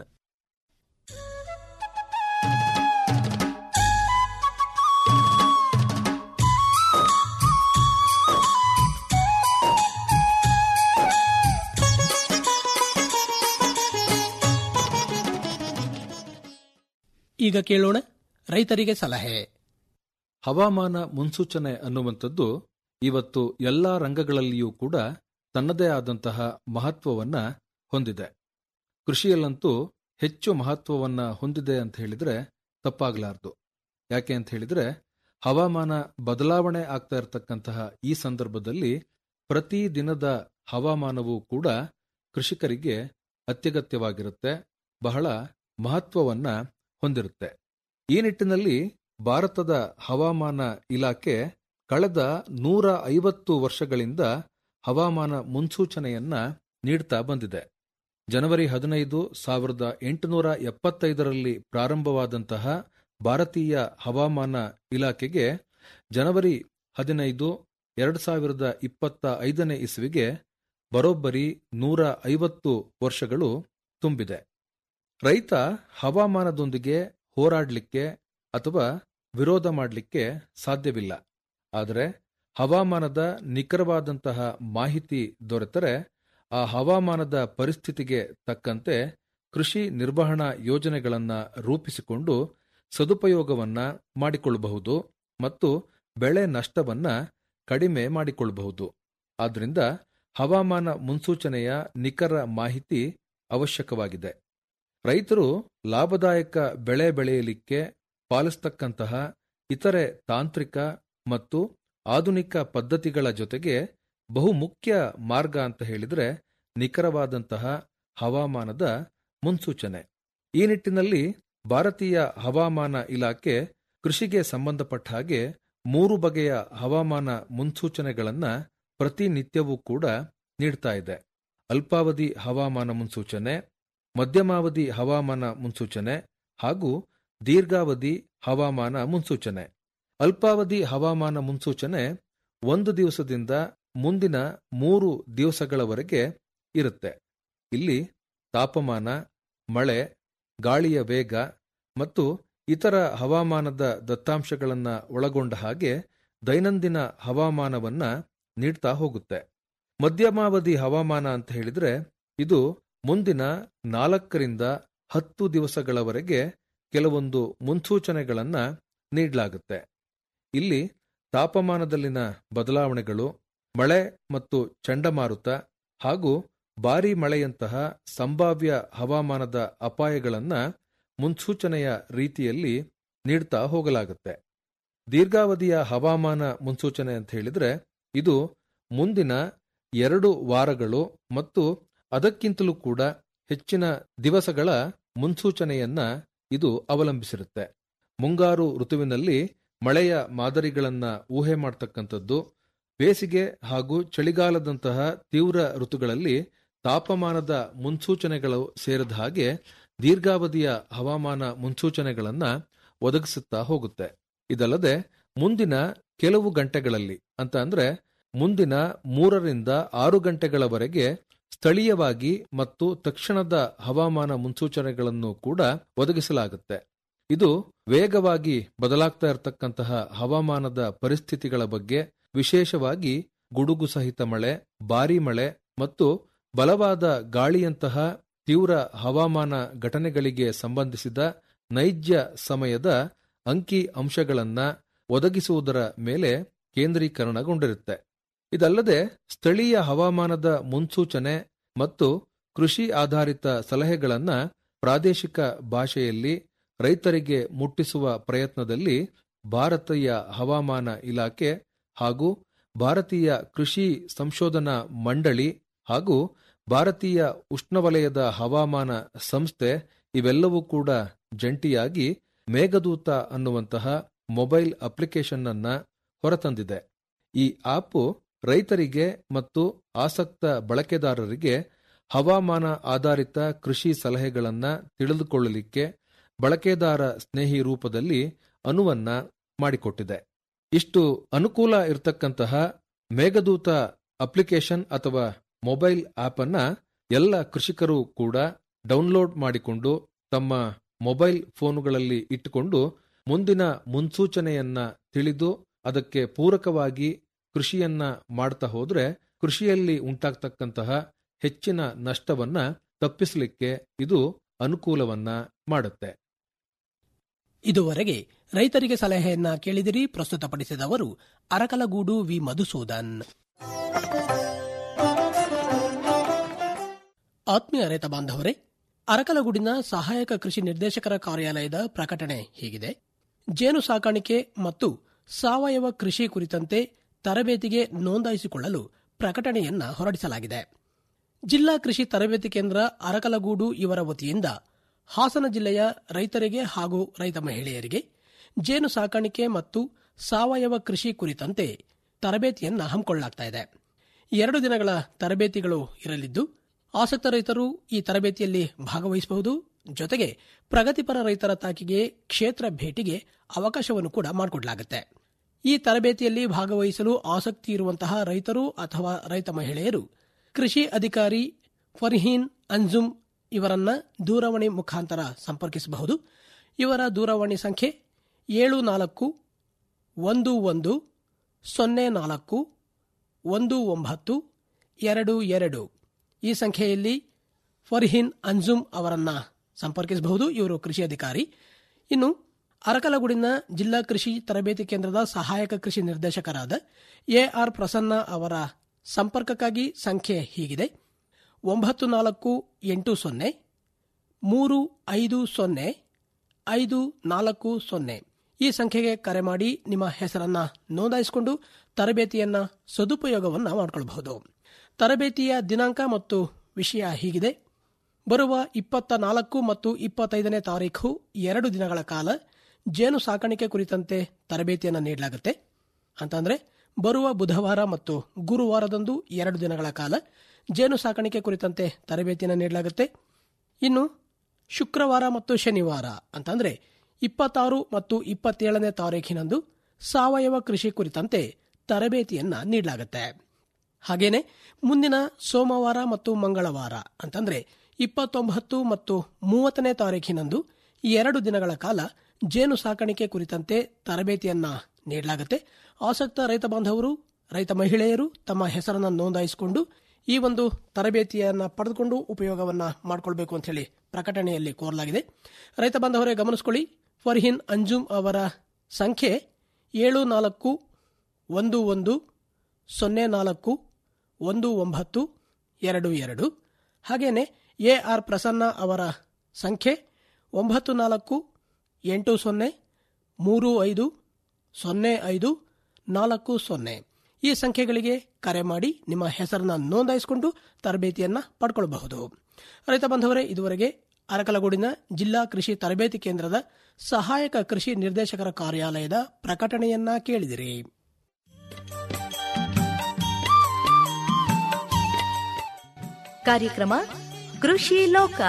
ಈಗ ಕೇಳೋಣ ರೈತರಿಗೆ ಸಲಹೆ ಹವಾಮಾನ ಮುನ್ಸೂಚನೆ ಅನ್ನುವಂಥದ್ದು ಇವತ್ತು ಎಲ್ಲಾ ರಂಗಗಳಲ್ಲಿಯೂ ಕೂಡ ತನ್ನದೇ ಆದಂತಹ ಮಹತ್ವವನ್ನ ಹೊಂದಿದೆ ಕೃಷಿಯಲ್ಲಂತೂ ಹೆಚ್ಚು ಮಹತ್ವವನ್ನ ಹೊಂದಿದೆ ಅಂತ ಹೇಳಿದ್ರೆ ತಪ್ಪಾಗಲಾರದು ಯಾಕೆ ಅಂತ ಹೇಳಿದ್ರೆ ಹವಾಮಾನ ಬದಲಾವಣೆ ಆಗ್ತಾ ಇರತಕ್ಕಂತಹ ಈ ಸಂದರ್ಭದಲ್ಲಿ ಪ್ರತಿ ದಿನದ ಹವಾಮಾನವೂ ಕೂಡ ಕೃಷಿಕರಿಗೆ ಅತ್ಯಗತ್ಯವಾಗಿರುತ್ತೆ ಬಹಳ ಮಹತ್ವವನ್ನ ಹೊಂದಿರುತ್ತೆ ಈ ನಿಟ್ಟಿನಲ್ಲಿ ಭಾರತದ ಹವಾಮಾನ ಇಲಾಖೆ ಕಳೆದ ನೂರ ಐವತ್ತು ವರ್ಷಗಳಿಂದ ಹವಾಮಾನ ಮುನ್ಸೂಚನೆಯನ್ನ ನೀಡ್ತಾ ಬಂದಿದೆ ಜನವರಿ ಹದಿನೈದು ಸಾವಿರದ ಎಂಟುನೂರ ಎಪ್ಪತ್ತೈದರಲ್ಲಿ ಪ್ರಾರಂಭವಾದಂತಹ ಭಾರತೀಯ ಹವಾಮಾನ ಇಲಾಖೆಗೆ ಜನವರಿ ಹದಿನೈದು ಎರಡು ಸಾವಿರದ ಇಪ್ಪತ್ತ ಐದನೇ ಇಸ್ವಿಗೆ ಬರೋಬ್ಬರಿ ನೂರ ಐವತ್ತು ವರ್ಷಗಳು ತುಂಬಿದೆ ರೈತ ಹವಾಮಾನದೊಂದಿಗೆ ಹೋರಾಡಲಿಕ್ಕೆ ಅಥವಾ ವಿರೋಧ ಮಾಡಲಿಕ್ಕೆ ಸಾಧ್ಯವಿಲ್ಲ ಆದರೆ ಹವಾಮಾನದ ನಿಖರವಾದಂತಹ ಮಾಹಿತಿ ದೊರೆತರೆ ಆ ಹವಾಮಾನದ ಪರಿಸ್ಥಿತಿಗೆ ತಕ್ಕಂತೆ ಕೃಷಿ ನಿರ್ವಹಣಾ ಯೋಜನೆಗಳನ್ನು ರೂಪಿಸಿಕೊಂಡು ಸದುಪಯೋಗವನ್ನ ಮಾಡಿಕೊಳ್ಳಬಹುದು ಮತ್ತು ಬೆಳೆ ನಷ್ಟವನ್ನ ಕಡಿಮೆ ಮಾಡಿಕೊಳ್ಳಬಹುದು ಆದ್ದರಿಂದ ಹವಾಮಾನ ಮುನ್ಸೂಚನೆಯ ನಿಖರ ಮಾಹಿತಿ ಅವಶ್ಯಕವಾಗಿದೆ ರೈತರು ಲಾಭದಾಯಕ ಬೆಳೆ ಬೆಳೆಯಲಿಕ್ಕೆ ಪಾಲಿಸತಕ್ಕಂತಹ ಇತರೆ ತಾಂತ್ರಿಕ ಮತ್ತು ಆಧುನಿಕ ಪದ್ಧತಿಗಳ ಜೊತೆಗೆ ಬಹುಮುಖ್ಯ ಮಾರ್ಗ ಅಂತ ಹೇಳಿದ್ರೆ ನಿಖರವಾದಂತಹ ಹವಾಮಾನದ ಮುನ್ಸೂಚನೆ ಈ ನಿಟ್ಟಿನಲ್ಲಿ ಭಾರತೀಯ ಹವಾಮಾನ ಇಲಾಖೆ ಕೃಷಿಗೆ ಸಂಬಂಧಪಟ್ಟ ಹಾಗೆ ಮೂರು ಬಗೆಯ ಹವಾಮಾನ ಮುನ್ಸೂಚನೆಗಳನ್ನ ಪ್ರತಿನಿತ್ಯವೂ ಕೂಡ ನೀಡ್ತಾ ಇದೆ ಅಲ್ಪಾವಧಿ ಹವಾಮಾನ ಮುನ್ಸೂಚನೆ ಮಧ್ಯಮಾವಧಿ ಹವಾಮಾನ ಮುನ್ಸೂಚನೆ ಹಾಗೂ ದೀರ್ಘಾವಧಿ ಹವಾಮಾನ ಮುನ್ಸೂಚನೆ ಅಲ್ಪಾವಧಿ ಹವಾಮಾನ ಮುನ್ಸೂಚನೆ ಒಂದು ದಿವಸದಿಂದ ಮುಂದಿನ ಮೂರು ದಿವಸಗಳವರೆಗೆ ಇರುತ್ತೆ ಇಲ್ಲಿ ತಾಪಮಾನ ಮಳೆ ಗಾಳಿಯ ವೇಗ ಮತ್ತು ಇತರ ಹವಾಮಾನದ ದತ್ತಾಂಶಗಳನ್ನು ಒಳಗೊಂಡ ಹಾಗೆ ದೈನಂದಿನ ಹವಾಮಾನವನ್ನ ನೀಡ್ತಾ ಹೋಗುತ್ತೆ ಮಧ್ಯಮಾವಧಿ ಹವಾಮಾನ ಅಂತ ಹೇಳಿದ್ರೆ ಇದು ಮುಂದಿನ ನಾಲ್ಕರಿಂದ ಹತ್ತು ದಿವಸಗಳವರೆಗೆ ಕೆಲವೊಂದು ಮುನ್ಸೂಚನೆಗಳನ್ನ ನೀಡಲಾಗುತ್ತೆ ಇಲ್ಲಿ ತಾಪಮಾನದಲ್ಲಿನ ಬದಲಾವಣೆಗಳು ಮಳೆ ಮತ್ತು ಚಂಡಮಾರುತ ಹಾಗೂ ಭಾರೀ ಮಳೆಯಂತಹ ಸಂಭಾವ್ಯ ಹವಾಮಾನದ ಅಪಾಯಗಳನ್ನ ಮುನ್ಸೂಚನೆಯ ರೀತಿಯಲ್ಲಿ ನೀಡ್ತಾ ಹೋಗಲಾಗುತ್ತೆ ದೀರ್ಘಾವಧಿಯ ಹವಾಮಾನ ಮುನ್ಸೂಚನೆ ಅಂತ ಹೇಳಿದ್ರೆ ಇದು ಮುಂದಿನ ಎರಡು ವಾರಗಳು ಮತ್ತು ಅದಕ್ಕಿಂತಲೂ ಕೂಡ ಹೆಚ್ಚಿನ ದಿವಸಗಳ ಮುನ್ಸೂಚನೆಯನ್ನ ಇದು ಅವಲಂಬಿಸಿರುತ್ತೆ ಮುಂಗಾರು ಋತುವಿನಲ್ಲಿ ಮಳೆಯ ಮಾದರಿಗಳನ್ನ ಊಹೆ ಮಾಡತಕ್ಕಂಥದ್ದು ಬೇಸಿಗೆ ಹಾಗೂ ಚಳಿಗಾಲದಂತಹ ತೀವ್ರ ಋತುಗಳಲ್ಲಿ ತಾಪಮಾನದ ಮುನ್ಸೂಚನೆಗಳು ಸೇರಿದ ಹಾಗೆ ದೀರ್ಘಾವಧಿಯ ಹವಾಮಾನ ಮುನ್ಸೂಚನೆಗಳನ್ನ ಒದಗಿಸುತ್ತಾ ಹೋಗುತ್ತೆ ಇದಲ್ಲದೆ ಮುಂದಿನ ಕೆಲವು ಗಂಟೆಗಳಲ್ಲಿ ಅಂತ ಅಂದ್ರೆ ಮುಂದಿನ ಮೂರರಿಂದ ಆರು ಗಂಟೆಗಳವರೆಗೆ ಸ್ಥಳೀಯವಾಗಿ ಮತ್ತು ತಕ್ಷಣದ ಹವಾಮಾನ ಮುನ್ಸೂಚನೆಗಳನ್ನು ಕೂಡ ಒದಗಿಸಲಾಗುತ್ತೆ ಇದು ವೇಗವಾಗಿ ಬದಲಾಗ್ತಾ ಇರತಕ್ಕಂತಹ ಹವಾಮಾನದ ಪರಿಸ್ಥಿತಿಗಳ ಬಗ್ಗೆ ವಿಶೇಷವಾಗಿ ಗುಡುಗು ಸಹಿತ ಮಳೆ ಭಾರೀ ಮಳೆ ಮತ್ತು ಬಲವಾದ ಗಾಳಿಯಂತಹ ತೀವ್ರ ಹವಾಮಾನ ಘಟನೆಗಳಿಗೆ ಸಂಬಂಧಿಸಿದ ನೈಜ ಸಮಯದ ಅಂಕಿ ಅಂಶಗಳನ್ನ ಒದಗಿಸುವುದರ ಮೇಲೆ ಕೇಂದ್ರೀಕರಣಗೊಂಡಿರುತ್ತೆ ಇದಲ್ಲದೆ ಸ್ಥಳೀಯ ಹವಾಮಾನದ ಮುನ್ಸೂಚನೆ ಮತ್ತು ಕೃಷಿ ಆಧಾರಿತ ಸಲಹೆಗಳನ್ನ ಪ್ರಾದೇಶಿಕ ಭಾಷೆಯಲ್ಲಿ ರೈತರಿಗೆ ಮುಟ್ಟಿಸುವ ಪ್ರಯತ್ನದಲ್ಲಿ ಭಾರತೀಯ ಹವಾಮಾನ ಇಲಾಖೆ ಹಾಗೂ ಭಾರತೀಯ ಕೃಷಿ ಸಂಶೋಧನಾ ಮಂಡಳಿ ಹಾಗೂ ಭಾರತೀಯ ಉಷ್ಣವಲಯದ ಹವಾಮಾನ ಸಂಸ್ಥೆ ಇವೆಲ್ಲವೂ ಕೂಡ ಜಂಟಿಯಾಗಿ ಮೇಘದೂತ ಅನ್ನುವಂತಹ ಮೊಬೈಲ್ ಅಪ್ಲಿಕೇಶನ್ ಅನ್ನ ಹೊರತಂದಿದೆ ಈ ಆಪ್ ರೈತರಿಗೆ ಮತ್ತು ಆಸಕ್ತ ಬಳಕೆದಾರರಿಗೆ ಹವಾಮಾನ ಆಧಾರಿತ ಕೃಷಿ ಸಲಹೆಗಳನ್ನ ತಿಳಿದುಕೊಳ್ಳಲಿಕ್ಕೆ ಬಳಕೆದಾರ ಸ್ನೇಹಿ ರೂಪದಲ್ಲಿ ಅನುವನ್ನ ಮಾಡಿಕೊಟ್ಟಿದೆ ಇಷ್ಟು ಅನುಕೂಲ ಇರತಕ್ಕಂತಹ ಮೇಘದೂತ ಅಪ್ಲಿಕೇಶನ್ ಅಥವಾ ಮೊಬೈಲ್ ಆಪ್ ಅನ್ನ ಎಲ್ಲ ಕೃಷಿಕರು ಕೂಡ ಡೌನ್ಲೋಡ್ ಮಾಡಿಕೊಂಡು ತಮ್ಮ ಮೊಬೈಲ್ ಫೋನುಗಳಲ್ಲಿ ಇಟ್ಟುಕೊಂಡು ಮುಂದಿನ ಮುನ್ಸೂಚನೆಯನ್ನ ತಿಳಿದು ಅದಕ್ಕೆ ಪೂರಕವಾಗಿ ಕೃಷಿಯನ್ನ ಮಾಡ್ತಾ ಹೋದ್ರೆ ಕೃಷಿಯಲ್ಲಿ ಉಂಟಾಗ್ತಕ್ಕಂತಹ ಹೆಚ್ಚಿನ ನಷ್ಟವನ್ನ ತಪ್ಪಿಸಲಿಕ್ಕೆ ಇದು ಅನುಕೂಲವನ್ನ ಮಾಡುತ್ತೆ ಇದುವರೆಗೆ ರೈತರಿಗೆ ಸಲಹೆಯನ್ನ ಕೇಳಿದಿರಿ ಪ್ರಸ್ತುತಪಡಿಸಿದವರು ಅರಕಲಗೂಡು ವಿ ಮಧುಸೂದನ್ ಆತ್ಮೀಯ ರೈತ ಬಾಂಧವರೇ ಅರಕಲಗೂಡಿನ ಸಹಾಯಕ ಕೃಷಿ ನಿರ್ದೇಶಕರ ಕಾರ್ಯಾಲಯದ ಪ್ರಕಟಣೆ ಹೀಗಿದೆ ಜೇನು ಸಾಕಾಣಿಕೆ ಮತ್ತು ಸಾವಯವ ಕೃಷಿ ಕುರಿತಂತೆ ತರಬೇತಿಗೆ ನೋಂದಾಯಿಸಿಕೊಳ್ಳಲು ಪ್ರಕಟಣೆಯನ್ನ ಹೊರಡಿಸಲಾಗಿದೆ ಜಿಲ್ಲಾ ಕೃಷಿ ತರಬೇತಿ ಕೇಂದ್ರ ಅರಕಲಗೂಡು ಇವರ ವತಿಯಿಂದ ಹಾಸನ ಜಿಲ್ಲೆಯ ರೈತರಿಗೆ ಹಾಗೂ ರೈತ ಮಹಿಳೆಯರಿಗೆ ಜೇನು ಸಾಕಾಣಿಕೆ ಮತ್ತು ಸಾವಯವ ಕೃಷಿ ಕುರಿತಂತೆ ತರಬೇತಿಯನ್ನ ಹಮ್ಮಿಕೊಳ್ಳಲಾಗ್ತಾ ಎರಡು ದಿನಗಳ ತರಬೇತಿಗಳು ಇರಲಿದ್ದು ಆಸಕ್ತ ರೈತರು ಈ ತರಬೇತಿಯಲ್ಲಿ ಭಾಗವಹಿಸಬಹುದು ಜೊತೆಗೆ ಪ್ರಗತಿಪರ ರೈತರ ತಾಕಿಗೆ ಕ್ಷೇತ್ರ ಭೇಟಿಗೆ ಅವಕಾಶವನ್ನು ಕೂಡ ಮಾಡಿಕೊಡಲಾಗುತ್ತೆ ಈ ತರಬೇತಿಯಲ್ಲಿ ಭಾಗವಹಿಸಲು ಆಸಕ್ತಿ ಇರುವಂತಹ ರೈತರು ಅಥವಾ ರೈತ ಮಹಿಳೆಯರು ಕೃಷಿ ಅಧಿಕಾರಿ ಫರ್ಹೀನ್ ಅಂಜುಮ್ ಇವರನ್ನ ದೂರವಾಣಿ ಮುಖಾಂತರ ಸಂಪರ್ಕಿಸಬಹುದು ಇವರ ದೂರವಾಣಿ ಸಂಖ್ಯೆ ಏಳು ನಾಲ್ಕು ಒಂದು ಒಂದು ಸೊನ್ನೆ ನಾಲ್ಕು ಒಂದು ಒಂಬತ್ತು ಎರಡು ಎರಡು ಈ ಸಂಖ್ಯೆಯಲ್ಲಿ ಫರ್ಹೀನ್ ಅಂಜುಮ್ ಅವರನ್ನ ಸಂಪರ್ಕಿಸಬಹುದು ಇವರು ಕೃಷಿ ಅಧಿಕಾರಿ ಇನ್ನು ಅರಕಲಗೂಡಿನ ಜಿಲ್ಲಾ ಕೃಷಿ ತರಬೇತಿ ಕೇಂದ್ರದ ಸಹಾಯಕ ಕೃಷಿ ನಿರ್ದೇಶಕರಾದ ಎಆರ್ ಪ್ರಸನ್ನ ಅವರ ಸಂಪರ್ಕಕ್ಕಾಗಿ ಸಂಖ್ಯೆ ಹೀಗಿದೆ ಒಂಬತ್ತು ನಾಲ್ಕು ಎಂಟು ಸೊನ್ನೆ ಮೂರು ಐದು ಸೊನ್ನೆ ಐದು ನಾಲ್ಕು ಸೊನ್ನೆ ಈ ಸಂಖ್ಯೆಗೆ ಕರೆ ಮಾಡಿ ನಿಮ್ಮ ಹೆಸರನ್ನ ನೋಂದಾಯಿಸಿಕೊಂಡು ತರಬೇತಿಯನ್ನ ಸದುಪಯೋಗವನ್ನ ಮಾಡಿಕೊಳ್ಳಬಹುದು ತರಬೇತಿಯ ದಿನಾಂಕ ಮತ್ತು ವಿಷಯ ಹೀಗಿದೆ ಬರುವ ಇಪ್ಪತ್ತ ನಾಲ್ಕು ಮತ್ತು ಇಪ್ಪತ್ತೈದನೇ ತಾರೀಖು ಎರಡು ದಿನಗಳ ಕಾಲ ಜೇನು ಸಾಕಾಣಿಕೆ ಕುರಿತಂತೆ ತರಬೇತಿಯನ್ನು ನೀಡಲಾಗುತ್ತೆ ಅಂತಂದ್ರೆ ಬರುವ ಬುಧವಾರ ಮತ್ತು ಗುರುವಾರದಂದು ಎರಡು ದಿನಗಳ ಕಾಲ ಜೇನು ಸಾಕಾಣಿಕೆ ಕುರಿತಂತೆ ತರಬೇತಿಯನ್ನು ನೀಡಲಾಗುತ್ತೆ ಇನ್ನು ಶುಕ್ರವಾರ ಮತ್ತು ಶನಿವಾರ ಅಂತಂದ್ರೆ ಇಪ್ಪತ್ತಾರು ಮತ್ತು ಇಪ್ಪತ್ತೇಳನೇ ತಾರೀಖಿನಂದು ಸಾವಯವ ಕೃಷಿ ಕುರಿತಂತೆ ತರಬೇತಿಯನ್ನ ನೀಡಲಾಗುತ್ತೆ ಹಾಗೇನೆ ಮುಂದಿನ ಸೋಮವಾರ ಮತ್ತು ಮಂಗಳವಾರ ಅಂತಂದ್ರೆ ಇಪ್ಪತ್ತೊಂಬತ್ತು ಮತ್ತು ಮೂವತ್ತನೇ ತಾರೀಖಿನಂದು ಈ ಎರಡು ದಿನಗಳ ಕಾಲ ಜೇನು ಸಾಕಾಣಿಕೆ ಕುರಿತಂತೆ ತರಬೇತಿಯನ್ನ ನೀಡಲಾಗುತ್ತೆ ಆಸಕ್ತ ರೈತ ಬಾಂಧವರು ರೈತ ಮಹಿಳೆಯರು ತಮ್ಮ ಹೆಸರನ್ನು ನೋಂದಾಯಿಸಿಕೊಂಡು ಈ ಒಂದು ತರಬೇತಿಯನ್ನ ಪಡೆದುಕೊಂಡು ಉಪಯೋಗವನ್ನ ಮಾಡಿಕೊಳ್ಬೇಕು ಅಂತ ಹೇಳಿ ಪ್ರಕಟಣೆಯಲ್ಲಿ ಕೋರಲಾಗಿದೆ ರೈತ ಬಾಂಧವರೇ ಗಮನಿಸಿಕೊಳ್ಳಿ ಫರ್ಹಿನ್ ಅಂಜುಮ್ ಅವರ ಸಂಖ್ಯೆ ಏಳು ನಾಲ್ಕು ಒಂದು ಒಂದು ಸೊನ್ನೆ ನಾಲ್ಕು ಒಂದು ಒಂಬತ್ತು ಎರಡು ಎರಡು ಹಾಗೇನೆ ಎ ಆರ್ ಪ್ರಸನ್ನ ಅವರ ಸಂಖ್ಯೆ ಒಂಬತ್ತು ನಾಲ್ಕು ಎಂಟು ಸೊನ್ನೆ ಮೂರು ಐದು ಸೊನ್ನೆ ಐದು ನಾಲ್ಕು ಸೊನ್ನೆ ಈ ಸಂಖ್ಯೆಗಳಿಗೆ ಕರೆ ಮಾಡಿ ನಿಮ್ಮ ಹೆಸರನ್ನ ನೋಂದಾಯಿಸಿಕೊಂಡು ತರಬೇತಿಯನ್ನ ಪಡ್ಕೊಳ್ಳಬಹುದು ರೈತ ಬಾಂಧವರೇ ಇದುವರೆಗೆ ಅರಕಲಗೂಡಿನ ಜಿಲ್ಲಾ ಕೃಷಿ ತರಬೇತಿ ಕೇಂದ್ರದ ಸಹಾಯಕ ಕೃಷಿ ನಿರ್ದೇಶಕರ ಕಾರ್ಯಾಲಯದ ಪ್ರಕಟಣೆಯನ್ನ ಕೇಳಿದಿರಿ ಕಾರ್ಯಕ್ರಮ ಕೃಷಿ ಲೋಕ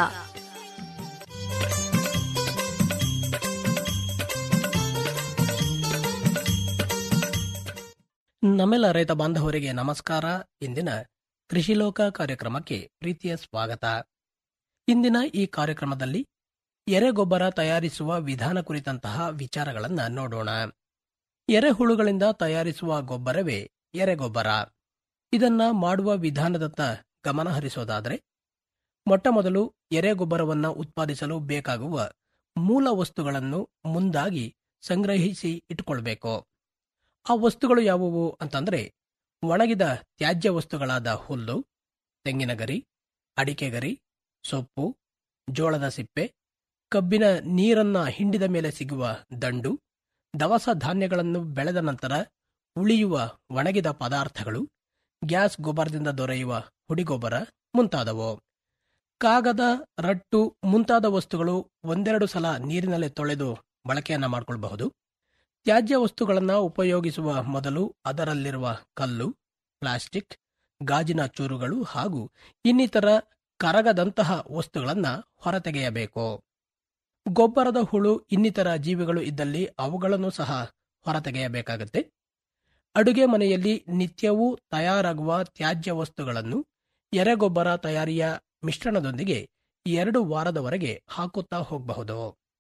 ನಮ್ಮೆಲ್ಲ ರೈತ ಬಾಂಧವರಿಗೆ ನಮಸ್ಕಾರ ಇಂದಿನ ಕೃಷಿ ಲೋಕ ಕಾರ್ಯಕ್ರಮಕ್ಕೆ ಪ್ರೀತಿಯ ಸ್ವಾಗತ ಇಂದಿನ ಈ ಕಾರ್ಯಕ್ರಮದಲ್ಲಿ ಎರೆಗೊಬ್ಬರ ತಯಾರಿಸುವ ವಿಧಾನ ಕುರಿತಂತಹ ವಿಚಾರಗಳನ್ನ ನೋಡೋಣ ಎರೆಹುಳುಗಳಿಂದ ತಯಾರಿಸುವ ಗೊಬ್ಬರವೇ ಎರೆಗೊಬ್ಬರ ಇದನ್ನ ಮಾಡುವ ವಿಧಾನದತ್ತ ಗಮನ ಹರಿಸೋದಾದರೆ ಮೊಟ್ಟ ಮೊದಲು ಎರೆಗೊಬ್ಬರವನ್ನ ಉತ್ಪಾದಿಸಲು ಬೇಕಾಗುವ ಮೂಲ ವಸ್ತುಗಳನ್ನು ಮುಂದಾಗಿ ಸಂಗ್ರಹಿಸಿ ಇಟ್ಟುಕೊಳ್ಬೇಕು ಆ ವಸ್ತುಗಳು ಯಾವುವು ಅಂತಂದ್ರೆ ಒಣಗಿದ ತ್ಯಾಜ್ಯ ವಸ್ತುಗಳಾದ ಹುಲ್ಲು ತೆಂಗಿನ ಗರಿ ಅಡಿಕೆ ಗರಿ ಸೊಪ್ಪು ಜೋಳದ ಸಿಪ್ಪೆ ಕಬ್ಬಿನ ನೀರನ್ನ ಹಿಂಡಿದ ಮೇಲೆ ಸಿಗುವ ದಂಡು ದವಸ ಧಾನ್ಯಗಳನ್ನು ಬೆಳೆದ ನಂತರ ಉಳಿಯುವ ಒಣಗಿದ ಪದಾರ್ಥಗಳು ಗ್ಯಾಸ್ ಗೊಬ್ಬರದಿಂದ ದೊರೆಯುವ ಹುಡಿಗೊಬ್ಬರ ಮುಂತಾದವು ಕಾಗದ ರಟ್ಟು ಮುಂತಾದ ವಸ್ತುಗಳು ಒಂದೆರಡು ಸಲ ನೀರಿನಲ್ಲಿ ತೊಳೆದು ಬಳಕೆಯನ್ನ ಮಾಡಿಕೊಳ್ಳಬಹುದು ತ್ಯಾಜ್ಯ ವಸ್ತುಗಳನ್ನು ಉಪಯೋಗಿಸುವ ಮೊದಲು ಅದರಲ್ಲಿರುವ ಕಲ್ಲು ಪ್ಲಾಸ್ಟಿಕ್ ಗಾಜಿನ ಚೂರುಗಳು ಹಾಗೂ ಇನ್ನಿತರ ಕರಗದಂತಹ ವಸ್ತುಗಳನ್ನು ಹೊರತೆಗೆಯಬೇಕು ಗೊಬ್ಬರದ ಹುಳು ಇನ್ನಿತರ ಜೀವಿಗಳು ಇದ್ದಲ್ಲಿ ಅವುಗಳನ್ನು ಸಹ ಹೊರತೆಗೆಯಬೇಕಾಗುತ್ತೆ ಅಡುಗೆ ಮನೆಯಲ್ಲಿ ನಿತ್ಯವೂ ತಯಾರಾಗುವ ತ್ಯಾಜ್ಯ ವಸ್ತುಗಳನ್ನು ಎರೆಗೊಬ್ಬರ ತಯಾರಿಯ ಮಿಶ್ರಣದೊಂದಿಗೆ ಎರಡು ವಾರದವರೆಗೆ ಹಾಕುತ್ತಾ ಹೋಗಬಹುದು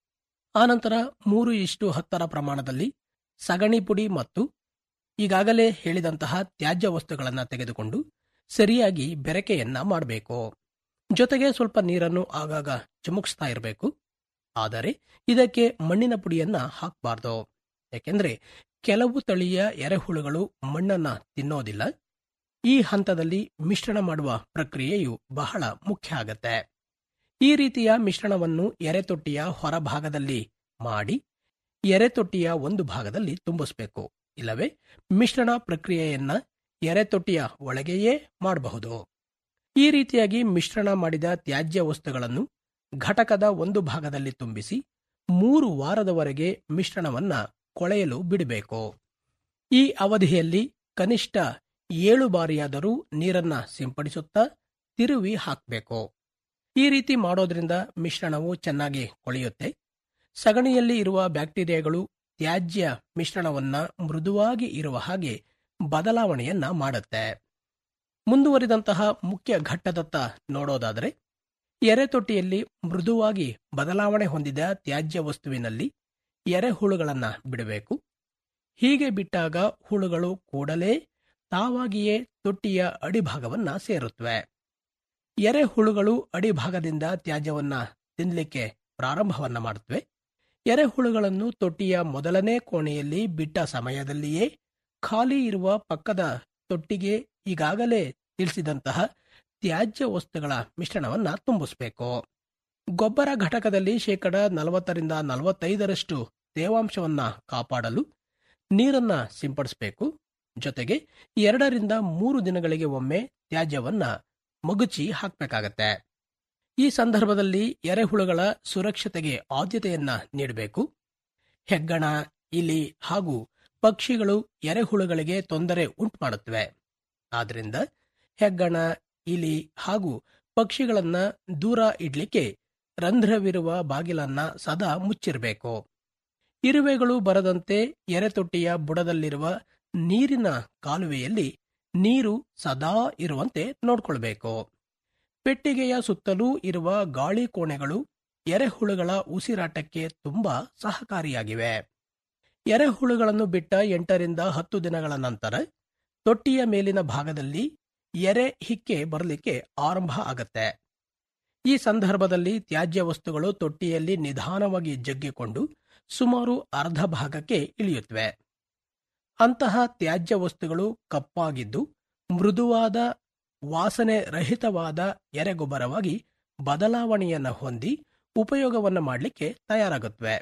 ಆನಂತರ ಮೂರು ಇಷ್ಟು ಹತ್ತರ ಪ್ರಮಾಣದಲ್ಲಿ ಸಗಣಿ ಪುಡಿ ಮತ್ತು ಈಗಾಗಲೇ ಹೇಳಿದಂತಹ ತ್ಯಾಜ್ಯ ವಸ್ತುಗಳನ್ನು ತೆಗೆದುಕೊಂಡು ಸರಿಯಾಗಿ ಬೆರಕೆಯನ್ನ ಮಾಡಬೇಕು ಜೊತೆಗೆ ಸ್ವಲ್ಪ ನೀರನ್ನು ಆಗಾಗ ಚಿಮುಕ್ಸ್ತಾ ಇರಬೇಕು ಆದರೆ ಇದಕ್ಕೆ ಮಣ್ಣಿನ ಪುಡಿಯನ್ನ ಹಾಕಬಾರ್ದು ಯಾಕೆಂದ್ರೆ ಕೆಲವು ತಳಿಯ ಎರೆಹುಳುಗಳು ಮಣ್ಣನ್ನ ತಿನ್ನೋದಿಲ್ಲ ಈ ಹಂತದಲ್ಲಿ ಮಿಶ್ರಣ ಮಾಡುವ ಪ್ರಕ್ರಿಯೆಯು ಬಹಳ ಮುಖ್ಯ ಆಗತ್ತೆ ಈ ರೀತಿಯ ಮಿಶ್ರಣವನ್ನು ಎರೆತೊಟ್ಟಿಯ ಹೊರಭಾಗದಲ್ಲಿ ಮಾಡಿ ಎರೆತೊಟ್ಟಿಯ ಒಂದು ಭಾಗದಲ್ಲಿ ತುಂಬಿಸಬೇಕು ಇಲ್ಲವೇ ಮಿಶ್ರಣ ಪ್ರಕ್ರಿಯೆಯನ್ನ ಎರೆತೊಟ್ಟಿಯ ಒಳಗೆಯೇ ಮಾಡಬಹುದು ಈ ರೀತಿಯಾಗಿ ಮಿಶ್ರಣ ಮಾಡಿದ ತ್ಯಾಜ್ಯ ವಸ್ತುಗಳನ್ನು ಘಟಕದ ಒಂದು ಭಾಗದಲ್ಲಿ ತುಂಬಿಸಿ ಮೂರು ವಾರದವರೆಗೆ ಮಿಶ್ರಣವನ್ನ ಕೊಳೆಯಲು ಬಿಡಬೇಕು ಈ ಅವಧಿಯಲ್ಲಿ ಕನಿಷ್ಠ ಏಳು ಬಾರಿಯಾದರೂ ನೀರನ್ನ ಸಿಂಪಡಿಸುತ್ತಾ ತಿರುವಿ ಹಾಕಬೇಕು ಈ ರೀತಿ ಮಾಡೋದ್ರಿಂದ ಮಿಶ್ರಣವು ಚೆನ್ನಾಗಿ ಕೊಳೆಯುತ್ತೆ ಸಗಣಿಯಲ್ಲಿ ಇರುವ ಬ್ಯಾಕ್ಟೀರಿಯಾಗಳು ತ್ಯಾಜ್ಯ ಮಿಶ್ರಣವನ್ನ ಮೃದುವಾಗಿ ಇರುವ ಹಾಗೆ ಬದಲಾವಣೆಯನ್ನ ಮಾಡುತ್ತೆ ಮುಂದುವರಿದಂತಹ ಮುಖ್ಯ ಘಟ್ಟದತ್ತ ನೋಡೋದಾದರೆ ಎರೆತೊಟ್ಟಿಯಲ್ಲಿ ಮೃದುವಾಗಿ ಬದಲಾವಣೆ ಹೊಂದಿದ ತ್ಯಾಜ್ಯ ವಸ್ತುವಿನಲ್ಲಿ ಎರೆಹುಳುಗಳನ್ನ ಬಿಡಬೇಕು ಹೀಗೆ ಬಿಟ್ಟಾಗ ಹುಳುಗಳು ಕೂಡಲೇ ತಾವಾಗಿಯೇ ತೊಟ್ಟಿಯ ಅಡಿಭಾಗವನ್ನ ಸೇರುತ್ತವೆ ಎರೆಹುಳುಗಳು ಅಡಿಭಾಗದಿಂದ ತ್ಯಾಜ್ಯವನ್ನ ತಿನ್ನಲಿಕ್ಕೆ ಪ್ರಾರಂಭವನ್ನ ಮಾಡುತ್ತವೆ ಎರೆಹುಳುಗಳನ್ನು ತೊಟ್ಟಿಯ ಮೊದಲನೇ ಕೋಣೆಯಲ್ಲಿ ಬಿಟ್ಟ ಸಮಯದಲ್ಲಿಯೇ ಖಾಲಿ ಇರುವ ಪಕ್ಕದ ತೊಟ್ಟಿಗೆ ಈಗಾಗಲೇ ತಿಳಿಸಿದಂತಹ ತ್ಯಾಜ್ಯ ವಸ್ತುಗಳ ಮಿಶ್ರಣವನ್ನ ತುಂಬಿಸಬೇಕು ಗೊಬ್ಬರ ಘಟಕದಲ್ಲಿ ಶೇಕಡ ನಲವತ್ತರಿಂದ ನಲವತ್ತೈದರಷ್ಟು ತೇವಾಂಶವನ್ನ ಕಾಪಾಡಲು ನೀರನ್ನ ಸಿಂಪಡಿಸಬೇಕು ಜೊತೆಗೆ ಎರಡರಿಂದ ಮೂರು ದಿನಗಳಿಗೆ ಒಮ್ಮೆ ತ್ಯಾಜ್ಯವನ್ನ ಮಗುಚಿ ಹಾಕಬೇಕಾಗತ್ತೆ ಈ ಸಂದರ್ಭದಲ್ಲಿ ಎರೆಹುಳುಗಳ ಸುರಕ್ಷತೆಗೆ ಆದ್ಯತೆಯನ್ನ ನೀಡಬೇಕು ಹೆಗ್ಗಣ ಇಲಿ ಹಾಗೂ ಪಕ್ಷಿಗಳು ಎರೆಹುಳುಗಳಿಗೆ ತೊಂದರೆ ಉಂಟು ಮಾಡುತ್ತವೆ ಆದ್ರಿಂದ ಹೆಗ್ಗಣ ಇಲಿ ಹಾಗೂ ಪಕ್ಷಿಗಳನ್ನ ದೂರ ಇಡ್ಲಿಕ್ಕೆ ರಂಧ್ರವಿರುವ ಬಾಗಿಲನ್ನ ಸದಾ ಮುಚ್ಚಿರಬೇಕು ಇರುವೆಗಳು ಬರದಂತೆ ಎರೆತೊಟ್ಟಿಯ ಬುಡದಲ್ಲಿರುವ ನೀರಿನ ಕಾಲುವೆಯಲ್ಲಿ ನೀರು ಸದಾ ಇರುವಂತೆ ನೋಡ್ಕೊಳ್ಬೇಕು ಪೆಟ್ಟಿಗೆಯ ಸುತ್ತಲೂ ಇರುವ ಗಾಳಿ ಕೋಣೆಗಳು ಎರೆಹುಳುಗಳ ಉಸಿರಾಟಕ್ಕೆ ತುಂಬಾ ಸಹಕಾರಿಯಾಗಿವೆ ಎರೆಹುಳುಗಳನ್ನು ಬಿಟ್ಟ ಎಂಟರಿಂದ ಹತ್ತು ದಿನಗಳ ನಂತರ ತೊಟ್ಟಿಯ ಮೇಲಿನ ಭಾಗದಲ್ಲಿ ಎರೆ ಹಿಕ್ಕೆ ಬರಲಿಕ್ಕೆ ಆರಂಭ ಆಗತ್ತೆ ಈ ಸಂದರ್ಭದಲ್ಲಿ ತ್ಯಾಜ್ಯ ವಸ್ತುಗಳು ತೊಟ್ಟಿಯಲ್ಲಿ ನಿಧಾನವಾಗಿ ಜಗ್ಗಿಕೊಂಡು ಸುಮಾರು ಅರ್ಧ ಭಾಗಕ್ಕೆ ಇಳಿಯುತ್ತವೆ ಅಂತಹ ತ್ಯಾಜ್ಯ ವಸ್ತುಗಳು ಕಪ್ಪಾಗಿದ್ದು ಮೃದುವಾದ ವಾಸನೆ ರಹಿತವಾದ ಎರೆಗೊಬ್ಬರವಾಗಿ ಬದಲಾವಣೆಯನ್ನ ಹೊಂದಿ ಉಪಯೋಗವನ್ನ ಮಾಡಲಿಕ್ಕೆ ತಯಾರಾಗುತ್ತವೆ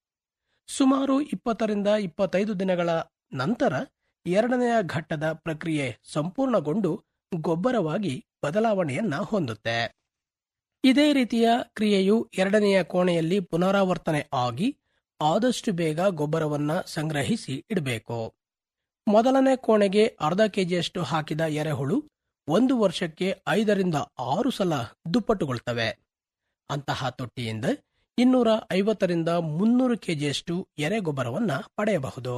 ಸುಮಾರು ಇಪ್ಪತ್ತರಿಂದ ಇಪ್ಪತ್ತೈದು ದಿನಗಳ ನಂತರ ಎರಡನೆಯ ಘಟ್ಟದ ಪ್ರಕ್ರಿಯೆ ಸಂಪೂರ್ಣಗೊಂಡು ಗೊಬ್ಬರವಾಗಿ ಬದಲಾವಣೆಯನ್ನ ಹೊಂದುತ್ತೆ ಇದೇ ರೀತಿಯ ಕ್ರಿಯೆಯು ಎರಡನೆಯ ಕೋಣೆಯಲ್ಲಿ ಪುನರಾವರ್ತನೆ ಆಗಿ ಆದಷ್ಟು ಬೇಗ ಗೊಬ್ಬರವನ್ನ ಸಂಗ್ರಹಿಸಿ ಇಡಬೇಕು ಮೊದಲನೇ ಕೋಣೆಗೆ ಅರ್ಧ ಕೆಜಿಯಷ್ಟು ಹಾಕಿದ ಎರೆಹುಳು ಒಂದು ವರ್ಷಕ್ಕೆ ಐದರಿಂದ ಆರು ಸಲ ದುಪ್ಪಟ್ಟುಗೊಳ್ತವೆ ಅಂತಹ ತೊಟ್ಟಿಯಿಂದ ಇನ್ನೂರ ಐವತ್ತರಿಂದ ಮುನ್ನೂರು ಕೆಜಿಯಷ್ಟು ಎರೆಗೊಬ್ಬರವನ್ನ ಪಡೆಯಬಹುದು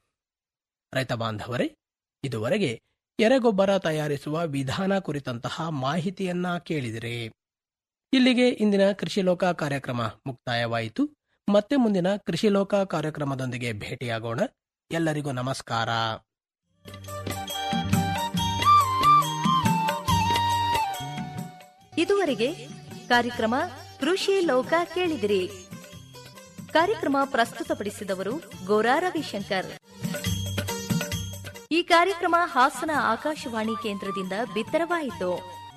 ರೈತ ಬಾಂಧವರೇ ಇದುವರೆಗೆ ಎರೆಗೊಬ್ಬರ ತಯಾರಿಸುವ ವಿಧಾನ ಕುರಿತಂತಹ ಮಾಹಿತಿಯನ್ನ ಕೇಳಿದಿರಿ ಇಲ್ಲಿಗೆ ಇಂದಿನ ಕೃಷಿ ಲೋಕ ಕಾರ್ಯಕ್ರಮ ಮುಕ್ತಾಯವಾಯಿತು ಮತ್ತೆ ಮುಂದಿನ ಕೃಷಿ ಲೋಕ ಕಾರ್ಯಕ್ರಮದೊಂದಿಗೆ ಭೇಟಿಯಾಗೋಣ ಎಲ್ಲರಿಗೂ ನಮಸ್ಕಾರ ಇದುವರೆಗೆ ಕಾರ್ಯಕ್ರಮ ಕೃಷಿ ಲೋಕ ಕೇಳಿದಿರಿ ಕಾರ್ಯಕ್ರಮ ಪ್ರಸ್ತುತಪಡಿಸಿದವರು ಗೋರಾ ರವಿಶಂಕರ್ ಈ ಕಾರ್ಯಕ್ರಮ ಹಾಸನ ಆಕಾಶವಾಣಿ ಕೇಂದ್ರದಿಂದ ಬಿತ್ತರವಾಯಿತು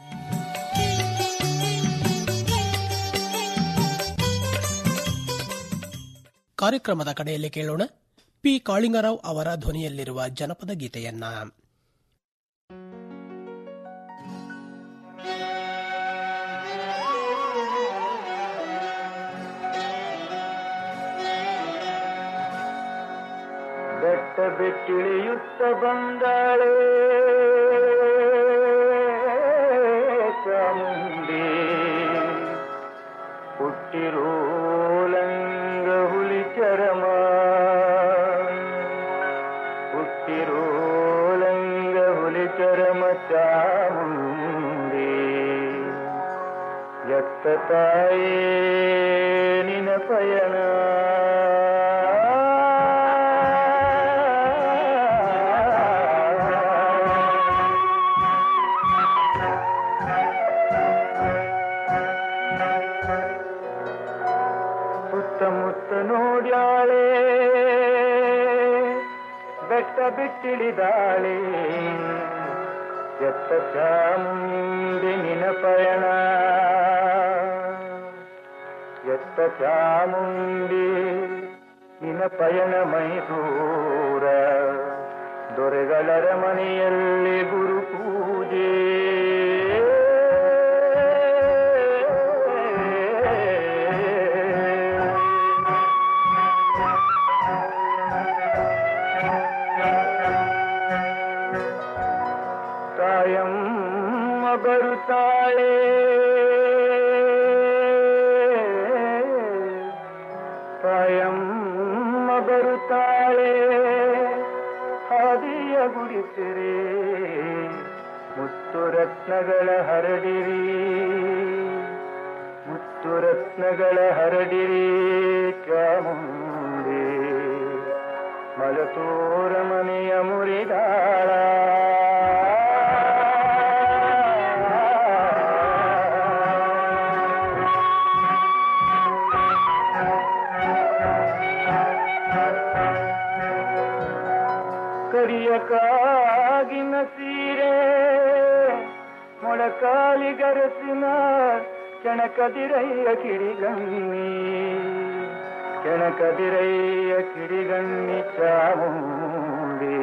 ಕಾರ್ಯಕ್ರಮದ ಕಡೆಯಲ್ಲಿ ಕೇಳೋಣ ಪಿ ಕಾಳಿಂಗರಾವ್ ಅವರ ಧ್ವನಿಯಲ್ಲಿರುವ ಜನಪದ ಗೀತೆಯನ್ನ ಬೆಟ್ಟ ಬಿಟ್ಟಿಳಿಯುತ್ತ ಬಂದಾಳೆ ಚಾಮುಂಡಿ ಹುಟ್ಟಿರೋಲಂಗ ಹುಲಿ ಚರಮ ಹುಟ್ಟಿರೋಲಂಗ ಹುಲಿ ಚರಮ ಚಾಮುಂಡಿ ಎತ್ತ ತಾಯೇ ನಿನ ಪಯಣ ಸುತ್ತಮುತ್ತ ನೋಡ್ಯಾಳೆ ಬೆಟ್ಟ ಬಿಟ್ಟಿಳಿದಾಳೆ ಎತ್ತ ಚಾಮುಂಡಿ ನಿನ ಪಯಣ ಎತ್ತ ಚಾಮುಂಡಿ ನಿನ ಪಯಣ ಮೈಸೂರ ದೊರೆಗಳರ ಮನೆಯಲ್ಲಿ ಗುರು ಪೂಜೆ ತಾಯಮ್ಮ ಬರುತ್ತಾಳೆ ತಾಯಮ್ಮ ಬರುತ್ತಾಳೆ ಗುಡಿಸಿರಿ ಮುತ್ತು ರತ್ನಗಳ ಹರಡಿರಿ ಮುತ್ತು ರತ್ನಗಳ ಹರಡಿರಿ ಚಾಮುಂಡಿ ಮಲತೋರ ಮನೆಯ ಮುರಿದಾಳ ಕರಿಯ ಕಾಗಿನ ಸೀರೆ ಮೊಳಕಾಲಿ ಗರಸಿನ ಕೆಣಕದಿರಯ್ಯ ಕಿಡಿಗಣ್ಣಿ ಕೆಣಕದಿರಯ್ಯ ಕಿಡಿಗಣ್ಣಿ ಚಾಮುಂಡಿ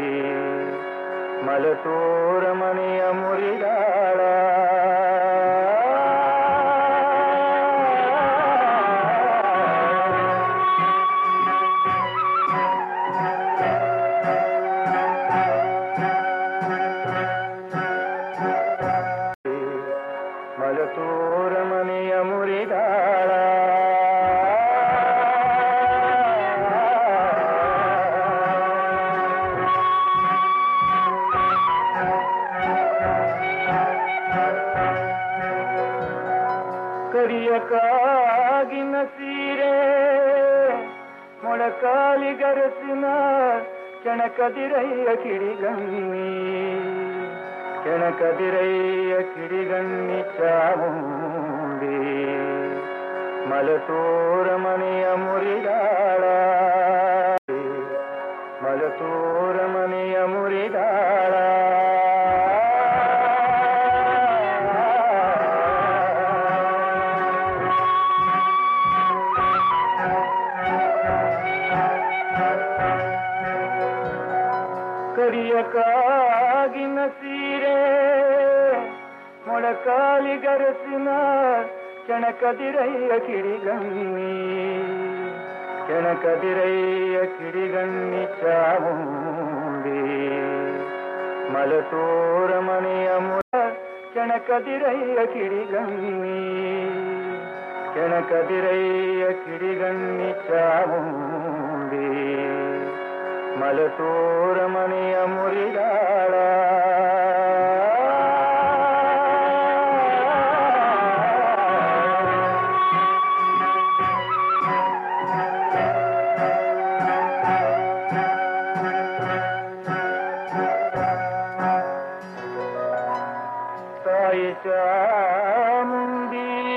ಮಲತೋರ ಮನೆಯ ಮುರಿದಾಳ ಮಲತೋರ ಮನೆಯ ಮುರಿದಾಳ ಕರಿಯ ಕಾಗಿನ ಸೀರೆ ಮೊಳಕಾಲಿ ಗರಸಿನ ಕೆಣಕದಿರಯ್ಯ ಕಿಡಿಗಣ್ಣಿ ಕೆಣಕದಿರಯ್ಯ ಕಿಡಿಗಣ್ಣಿ ಚಾಮುಂಡಿ ಮಲತೋರ ಮನೆಯ ಮುರಿದಾಳ ಮಲತೋರ ಮನೆಯ ಮುರಿದಾಳ ಕರಿಯ ಕಾಗಿನ ಸೀರೆ ಮೊಳಕಾಲಿ ಗರಸಿನ ಕೆಣಕದಿರಯ್ಯ ಕಿಡಿಗಣ್ಣಿ ಕೆಣಕದಿರಯ್ಯ ಕಿಡಿಗಣ್ಣಿ ಚಾಮುಂಡಿ ಮಲತೋರ ಮನೆಯ ಮುರ ಕೆಣಕದಿರಯ್ಯ ಕಿಡಿಗಣ್ಣಿ ಕೆಣಕದಿರಯ್ಯ ಕಿಡಿಗಣ್ಣಿ ಚಾಮುಂಡಿ ಮಲತೋರ ಮನೆಯ ಮುರಿದಾಳ ತಾಯಿ ಚಾಮುಂಡಿ